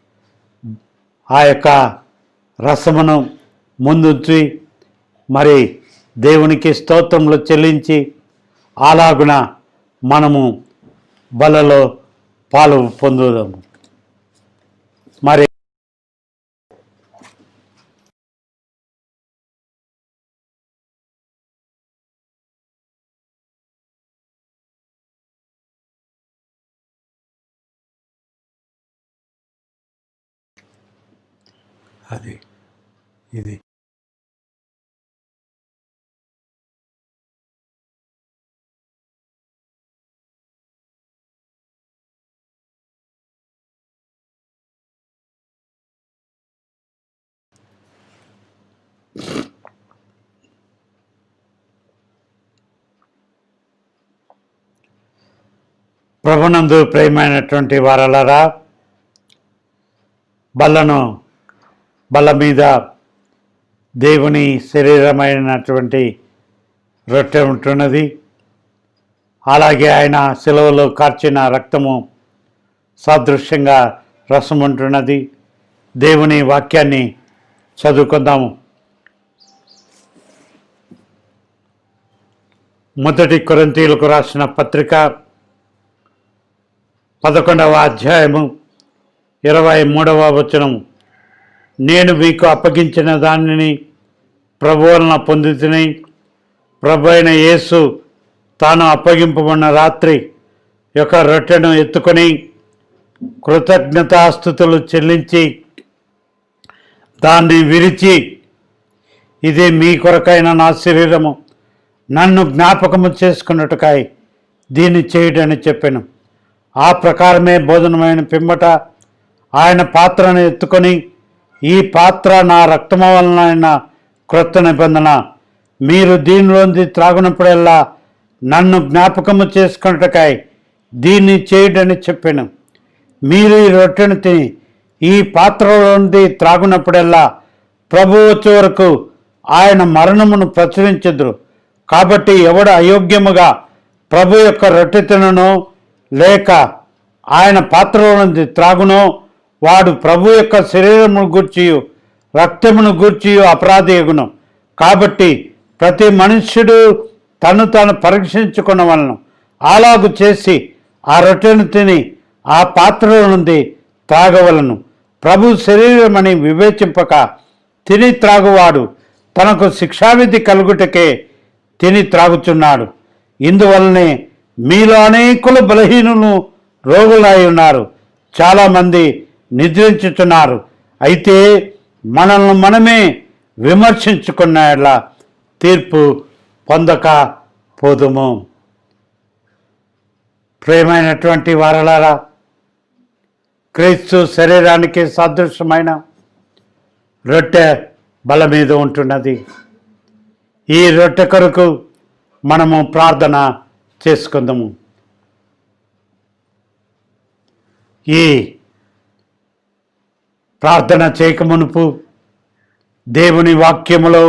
Speaker 2: ఆ యొక్క రసమును ముందుంచి మరి దేవునికి స్తోత్రములు చెల్లించి అలాగున మనము బలలో పాలు పొందుదాము మరి అది ఇది ప్రభునందు ప్రేమైనటువంటి వారలరా బల్లను బల్ల మీద దేవుని శరీరమైనటువంటి రొట్టె ఉంటున్నది అలాగే ఆయన సెలవులో కార్చిన రక్తము సాదృశ్యంగా రసం ఉంటున్నది దేవుని వాక్యాన్ని చదువుకుందాము మొదటి కొరంతీలకు రాసిన పత్రిక పదకొండవ అధ్యాయము ఇరవై మూడవ వచనం నేను మీకు అప్పగించిన దానిని ప్రభు వలన పొందుతుని ప్రభు అయిన యేసు తాను అప్పగింపబడిన రాత్రి యొక్క రొట్టెను ఎత్తుకొని కృతజ్ఞతాస్థుతులు చెల్లించి దాన్ని విరిచి ఇది మీ కొరకైన నా శరీరము నన్ను జ్ఞాపకము చేసుకున్నట్టుకాయ దీన్ని చేయుడని చెప్పాను ఆ ప్రకారమే భోజనమైన పిమ్మట ఆయన పాత్రను ఎత్తుకొని ఈ పాత్ర నా రక్తము వలన క్రొత్త నిబంధన మీరు దీనిలోంది త్రాగునప్పుడల్లా నన్ను జ్ఞాపకము చేసుకున్నట్టుకాయ దీన్ని చేయుడని చెప్పాను మీరు ఈ రొట్టెను తిని ఈ పాత్రలోంది త్రాగునప్పుడల్లా ప్రభు వచ్చే వరకు ఆయన మరణమును ప్రచురించదురు కాబట్టి ఎవడు అయోగ్యముగా ప్రభు యొక్క రొట్టె తినను లేక ఆయన పాత్రలో నుంచి త్రాగునో వాడు ప్రభు యొక్క శరీరమును గూర్చియు రక్తమును గూర్చియు అపరాధియగును కాబట్టి ప్రతి మనుష్యుడు తను తాను పరీక్షించుకున్న వలన అలాగు చేసి ఆ రొట్టెను తిని ఆ పాత్రలో నుండి త్రాగవలను ప్రభు శరీరమని వివేచింపక తిని త్రాగువాడు తనకు శిక్షావిధి కలుగుటకే తిని త్రాగుచున్నాడు ఇందువల్లనే మీలో అనేకులు బలహీనులు రోగులై ఉన్నారు చాలామంది నిద్రించుచున్నారు అయితే మనల్ని మనమే విమర్శించుకున్న తీర్పు పొందక పోదుము ప్రేమైనటువంటి వారలారా క్రీస్తు శరీరానికి సదృశమైన రొట్టె బల మీద ఉంటున్నది ఈ రొట్టె కొరకు మనము ప్రార్థన చేసుకుందాము ఈ ప్రార్థన చేయకమునుపు దేవుని వాక్యములో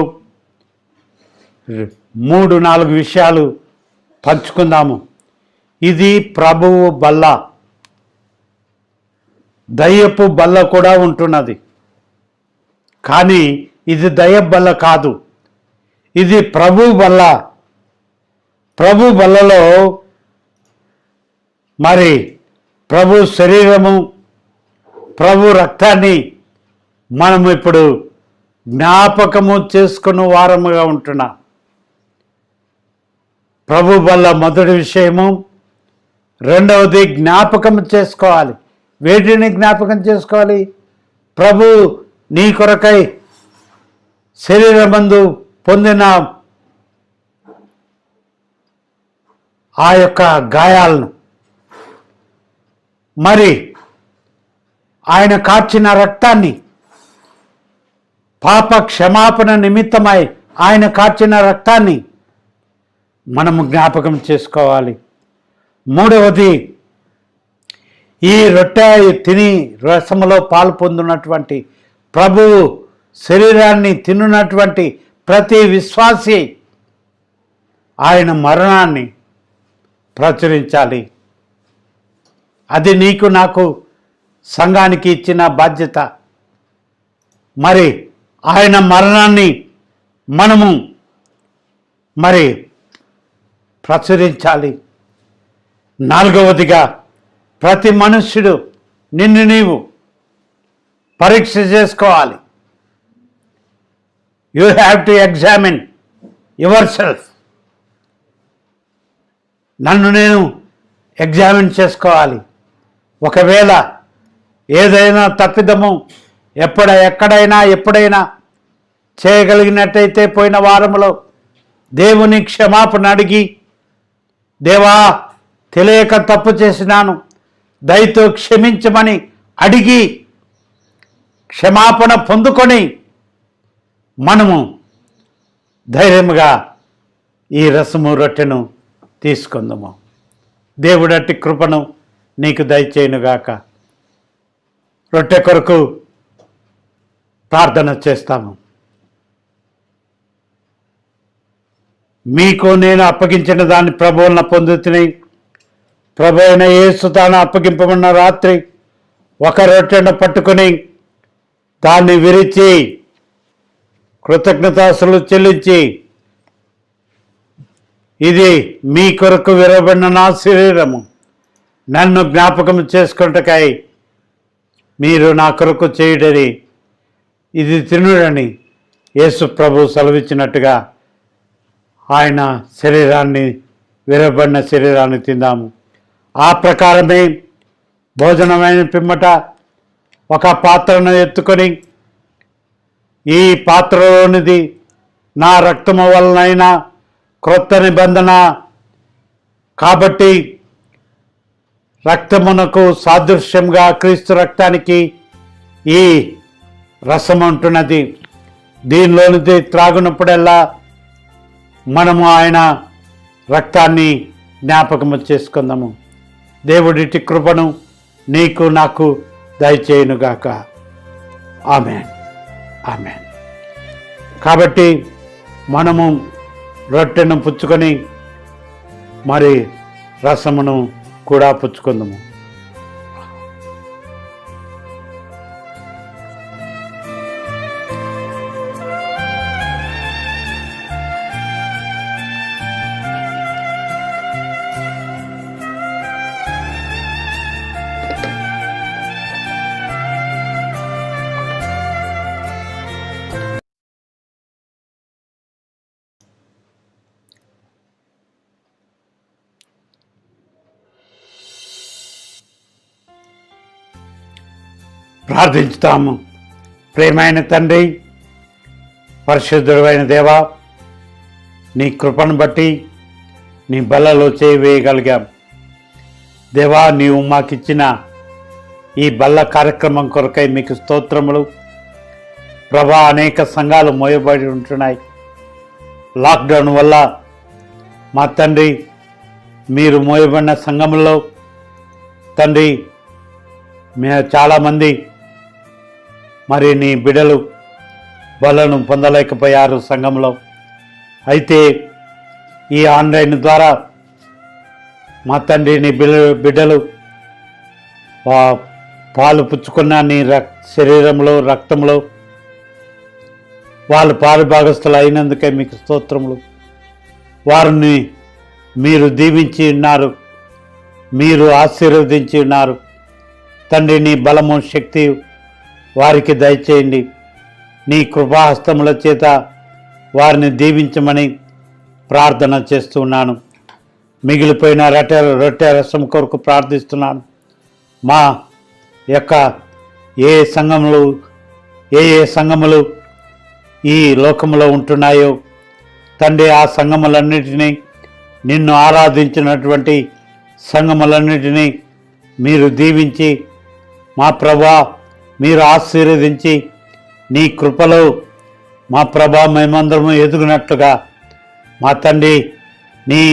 Speaker 2: మూడు నాలుగు విషయాలు పంచుకుందాము ఇది ప్రభువు బల్ల దయ్యపు బల్ల కూడా ఉంటున్నది కానీ ఇది దయ్య బల్ల కాదు ఇది ప్రభు బల్ల ప్రభు బల్లలో మరి ప్రభు శరీరము ప్రభు రక్తాన్ని మనం ఇప్పుడు జ్ఞాపకము చేసుకుని వారముగా ఉంటున్నాం ప్రభు వల్ల మొదటి విషయము రెండవది జ్ఞాపకం చేసుకోవాలి వేటిని జ్ఞాపకం చేసుకోవాలి ప్రభు నీ కొరకై శరీరమందు పొందిన ఆ యొక్క గాయాలను మరి ఆయన కార్చిన రక్తాన్ని పాప క్షమాపణ నిమిత్తమై ఆయన కార్చిన రక్తాన్ని మనము జ్ఞాపకం చేసుకోవాలి మూడవది ఈ రొట్టె తిని రసములో పాలు పొందినటువంటి ప్రభువు శరీరాన్ని తినున్నటువంటి ప్రతి విశ్వాసి ఆయన మరణాన్ని ప్రచురించాలి అది నీకు నాకు సంఘానికి ఇచ్చిన బాధ్యత మరి ఆయన మరణాన్ని మనము మరి ప్రచురించాలి నాలుగవదిగా ప్రతి మనుష్యుడు నిన్ను నీవు పరీక్ష చేసుకోవాలి you have to examine yourself నన్ను నేను ఎగ్జామిన్ చేసుకోవాలి ఒకవేళ ఏదైనా తప్పిదము ఎప్పుడ ఎక్కడైనా ఎప్పుడైనా చేయగలిగినట్టయితే పోయిన వారంలో దేవుని క్షమాపణ అడిగి దేవా తెలియక తప్పు చేసినాను దయతో క్షమించమని అడిగి క్షమాపణ పొందుకొని మనము ధైర్యముగా ఈ రసము రొట్టెను తీసుకుందాము దేవుడట్టి కృపను నీకు దయచేయునుగాక రొట్టె కొరకు ప్రార్థన చేస్తాము మీకు నేను అప్పగించిన దాన్ని ప్రభువులను పొందుతున్నాయి ప్రభు అయిన యేసు తాను అప్పగింపమన్న రాత్రి ఒక రొట్టెను పట్టుకొని దాన్ని విరిచి కృతజ్ఞతాసులు చెల్లించి ఇది మీ కొరకు విరబడిన నా శరీరము నన్ను జ్ఞాపకం చేసుకుంటకై మీరు నా కొరకు చేయుడని ఇది తినుడని యేసు ప్రభు సెలవిచ్చినట్టుగా ఆయన శరీరాన్ని విరబడిన శరీరాన్ని తిందాము ఆ ప్రకారమే భోజనమైన పిమ్మట ఒక పాత్రను ఎత్తుకొని ఈ పాత్రలోనిది నా రక్తము వలనైనా క్రొత్త నిబంధన కాబట్టి రక్తమునకు సాదృశ్యంగా క్రీస్తు రక్తానికి ఈ రసం ఉంటున్నది దీనిలోనిది త్రాగునప్పుడల్లా మనము ఆయన రక్తాన్ని జ్ఞాపకము చేసుకుందాము దేవుడిటి కృపను నీకు నాకు దయచేయునుగాక ఆమెన్ ఆమెన్ కాబట్టి మనము రొట్టెను పుచ్చుకొని మరి రసమును కూడా పుచ్చుకుందాము ప్రార్థించుతాము ప్రేమైన తండ్రి పరిశుద్ధుడైన దేవా నీ కృపను బట్టి నీ బల్లలో చేయవేయగలిగాం దేవా నీవు మాకిచ్చిన ఈ బల్ల కార్యక్రమం కొరకై మీకు స్తోత్రములు ప్రభా అనేక సంఘాలు మోయబడి ఉంటున్నాయి లాక్డౌన్ వల్ల మా తండ్రి మీరు మోయబడిన సంఘంలో తండ్రి మే చాలామంది మరి నీ బిడలు బలను పొందలేకపోయారు సంఘంలో అయితే ఈ ఆన్లైన్ ద్వారా మా తండ్రి నీ బిడ్డ బిడ్డలు పా- పాలు పుచ్చుకున్న నీ రక్ శరీరంలో రక్తంలో వాళ్ళు పాలు భాగస్థులు అయినందుకే మీకు స్తోత్రములు వారిని మీరు దీవించి ఉన్నారు మీరు ఆశీర్వదించి ఉన్నారు తండ్రి నీ బలము శక్తి వారికి దయచేయండి నీ కృపాహస్తముల చేత వారిని దీవించమని ప్రార్థన చేస్తున్నాను మిగిలిపోయిన రొట్టె రొట్టె రసం కొరకు ప్రార్థిస్తున్నాను మా యొక్క ఏ సంఘములు ఏ ఏ సంఘములు ఈ లోకములో ఉంటున్నాయో తండ్రి ఆ సంఘములన్నిటినీ నిన్ను ఆరాధించినటువంటి సంఘములన్నిటినీ మీరు దీవించి మా ప్రభా మీరు ఆశీర్వదించి నీ కృపలో మా ప్రభా మేమందరము ఎదుగునట్లుగా మా తండ్రి నీ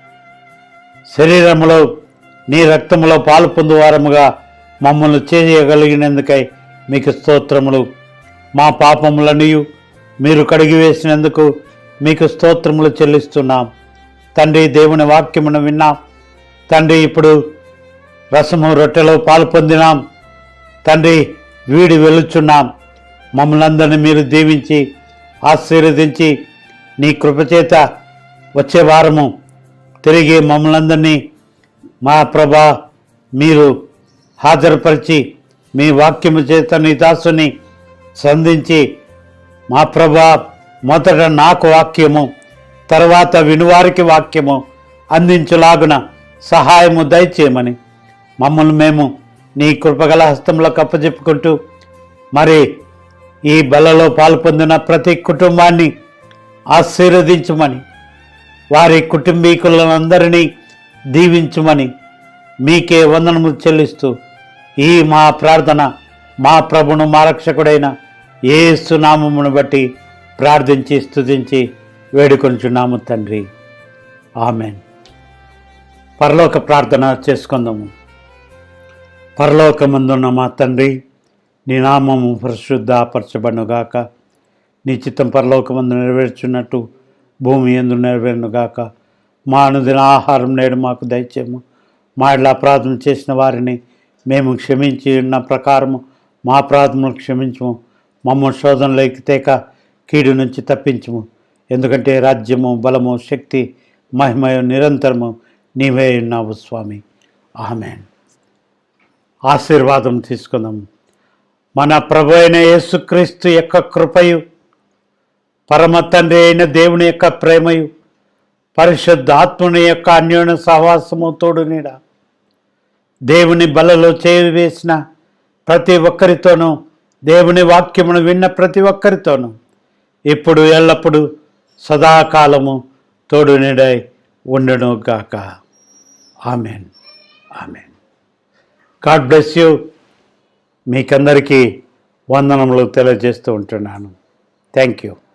Speaker 2: శరీరములో నీ రక్తములో పాలు పొందువారముగా మమ్మల్ని చేయగలిగినందుకై మీకు స్తోత్రములు మా పాపములనియు మీరు కడిగి వేసినందుకు మీకు స్తోత్రములు చెల్లిస్తున్నాం తండ్రి దేవుని వాక్యమును విన్నాం తండ్రి ఇప్పుడు రసము రొట్టెలో పాలు పొందినాం తండ్రి వీడి వెలుచున్నాం మమ్మల్ని అందరినీ మీరు దీవించి ఆశీర్వదించి నీ కృపచేత వచ్చే వారము తిరిగి మమ్మల్ని అందరినీ మా ప్రభా మీరు హాజరుపరిచి మీ వాక్యము చేత నీ దాసుని సంధించి మా ప్రభా మొదట నాకు వాక్యము తర్వాత వినువారికి వాక్యము అందించులాగున సహాయము దయచేయమని మమ్మల్ని మేము నీ కృపగల హస్తంలో కప్పచెప్పుకుంటూ మరి ఈ బలలో పాల్పొందిన ప్రతి కుటుంబాన్ని ఆశీర్వదించమని వారి కుటుంబీకులందరినీ దీవించుమని మీకే వందనము చెల్లిస్తూ ఈ మా ప్రార్థన మా ప్రభును మా రక్షకుడైన యేసు నామమును బట్టి ప్రార్థించి స్తుతించి వేడుకొంచున్నాము తండ్రి ఆమెన్ పరలోక ప్రార్థన చేసుకుందాము పరలోకమందున్న మా తండ్రి నీ నామము పరిశుద్ధపరచబడుగాక నీ చిత్తం పరలోకమందు నెరవేర్చున్నట్టు భూమి ఎందు నెరవేరునుగాక మా అనుదిన ఆహారం నేడు మాకు దయచేము మా ఇళ్ళ అపరాధం చేసిన వారిని మేము క్షమించి ఉన్న ప్రకారము మా అపరాధములు క్షమించము మమ్మ శోధనలోకి తేక కీడు నుంచి తప్పించము ఎందుకంటే రాజ్యము బలము శక్తి మహిమయు నిరంతరము నీవే ఉన్నావు స్వామి ఆమెన్ ఆశీర్వాదం తీసుకుందాం మన ప్రభు అయిన యేసుక్రీస్తు యొక్క కృపయు పరమ తండ్రి అయిన దేవుని యొక్క ప్రేమయు పరిశుద్ధాత్ముని యొక్క అన్యోన్య సహవాసము తోడు నీడ దేవుని బలలో చేయి వేసిన ప్రతి ఒక్కరితోనూ దేవుని వాక్యమును విన్న ప్రతి ఒక్కరితోనూ ఇప్పుడు ఎల్లప్పుడూ సదాకాలము తోడు నీడై ఉండును గాక amen amen God bless you మీకందరికీ వందనములు తెలియజేస్తూ ఉంటున్నాను థ్యాంక్ యూ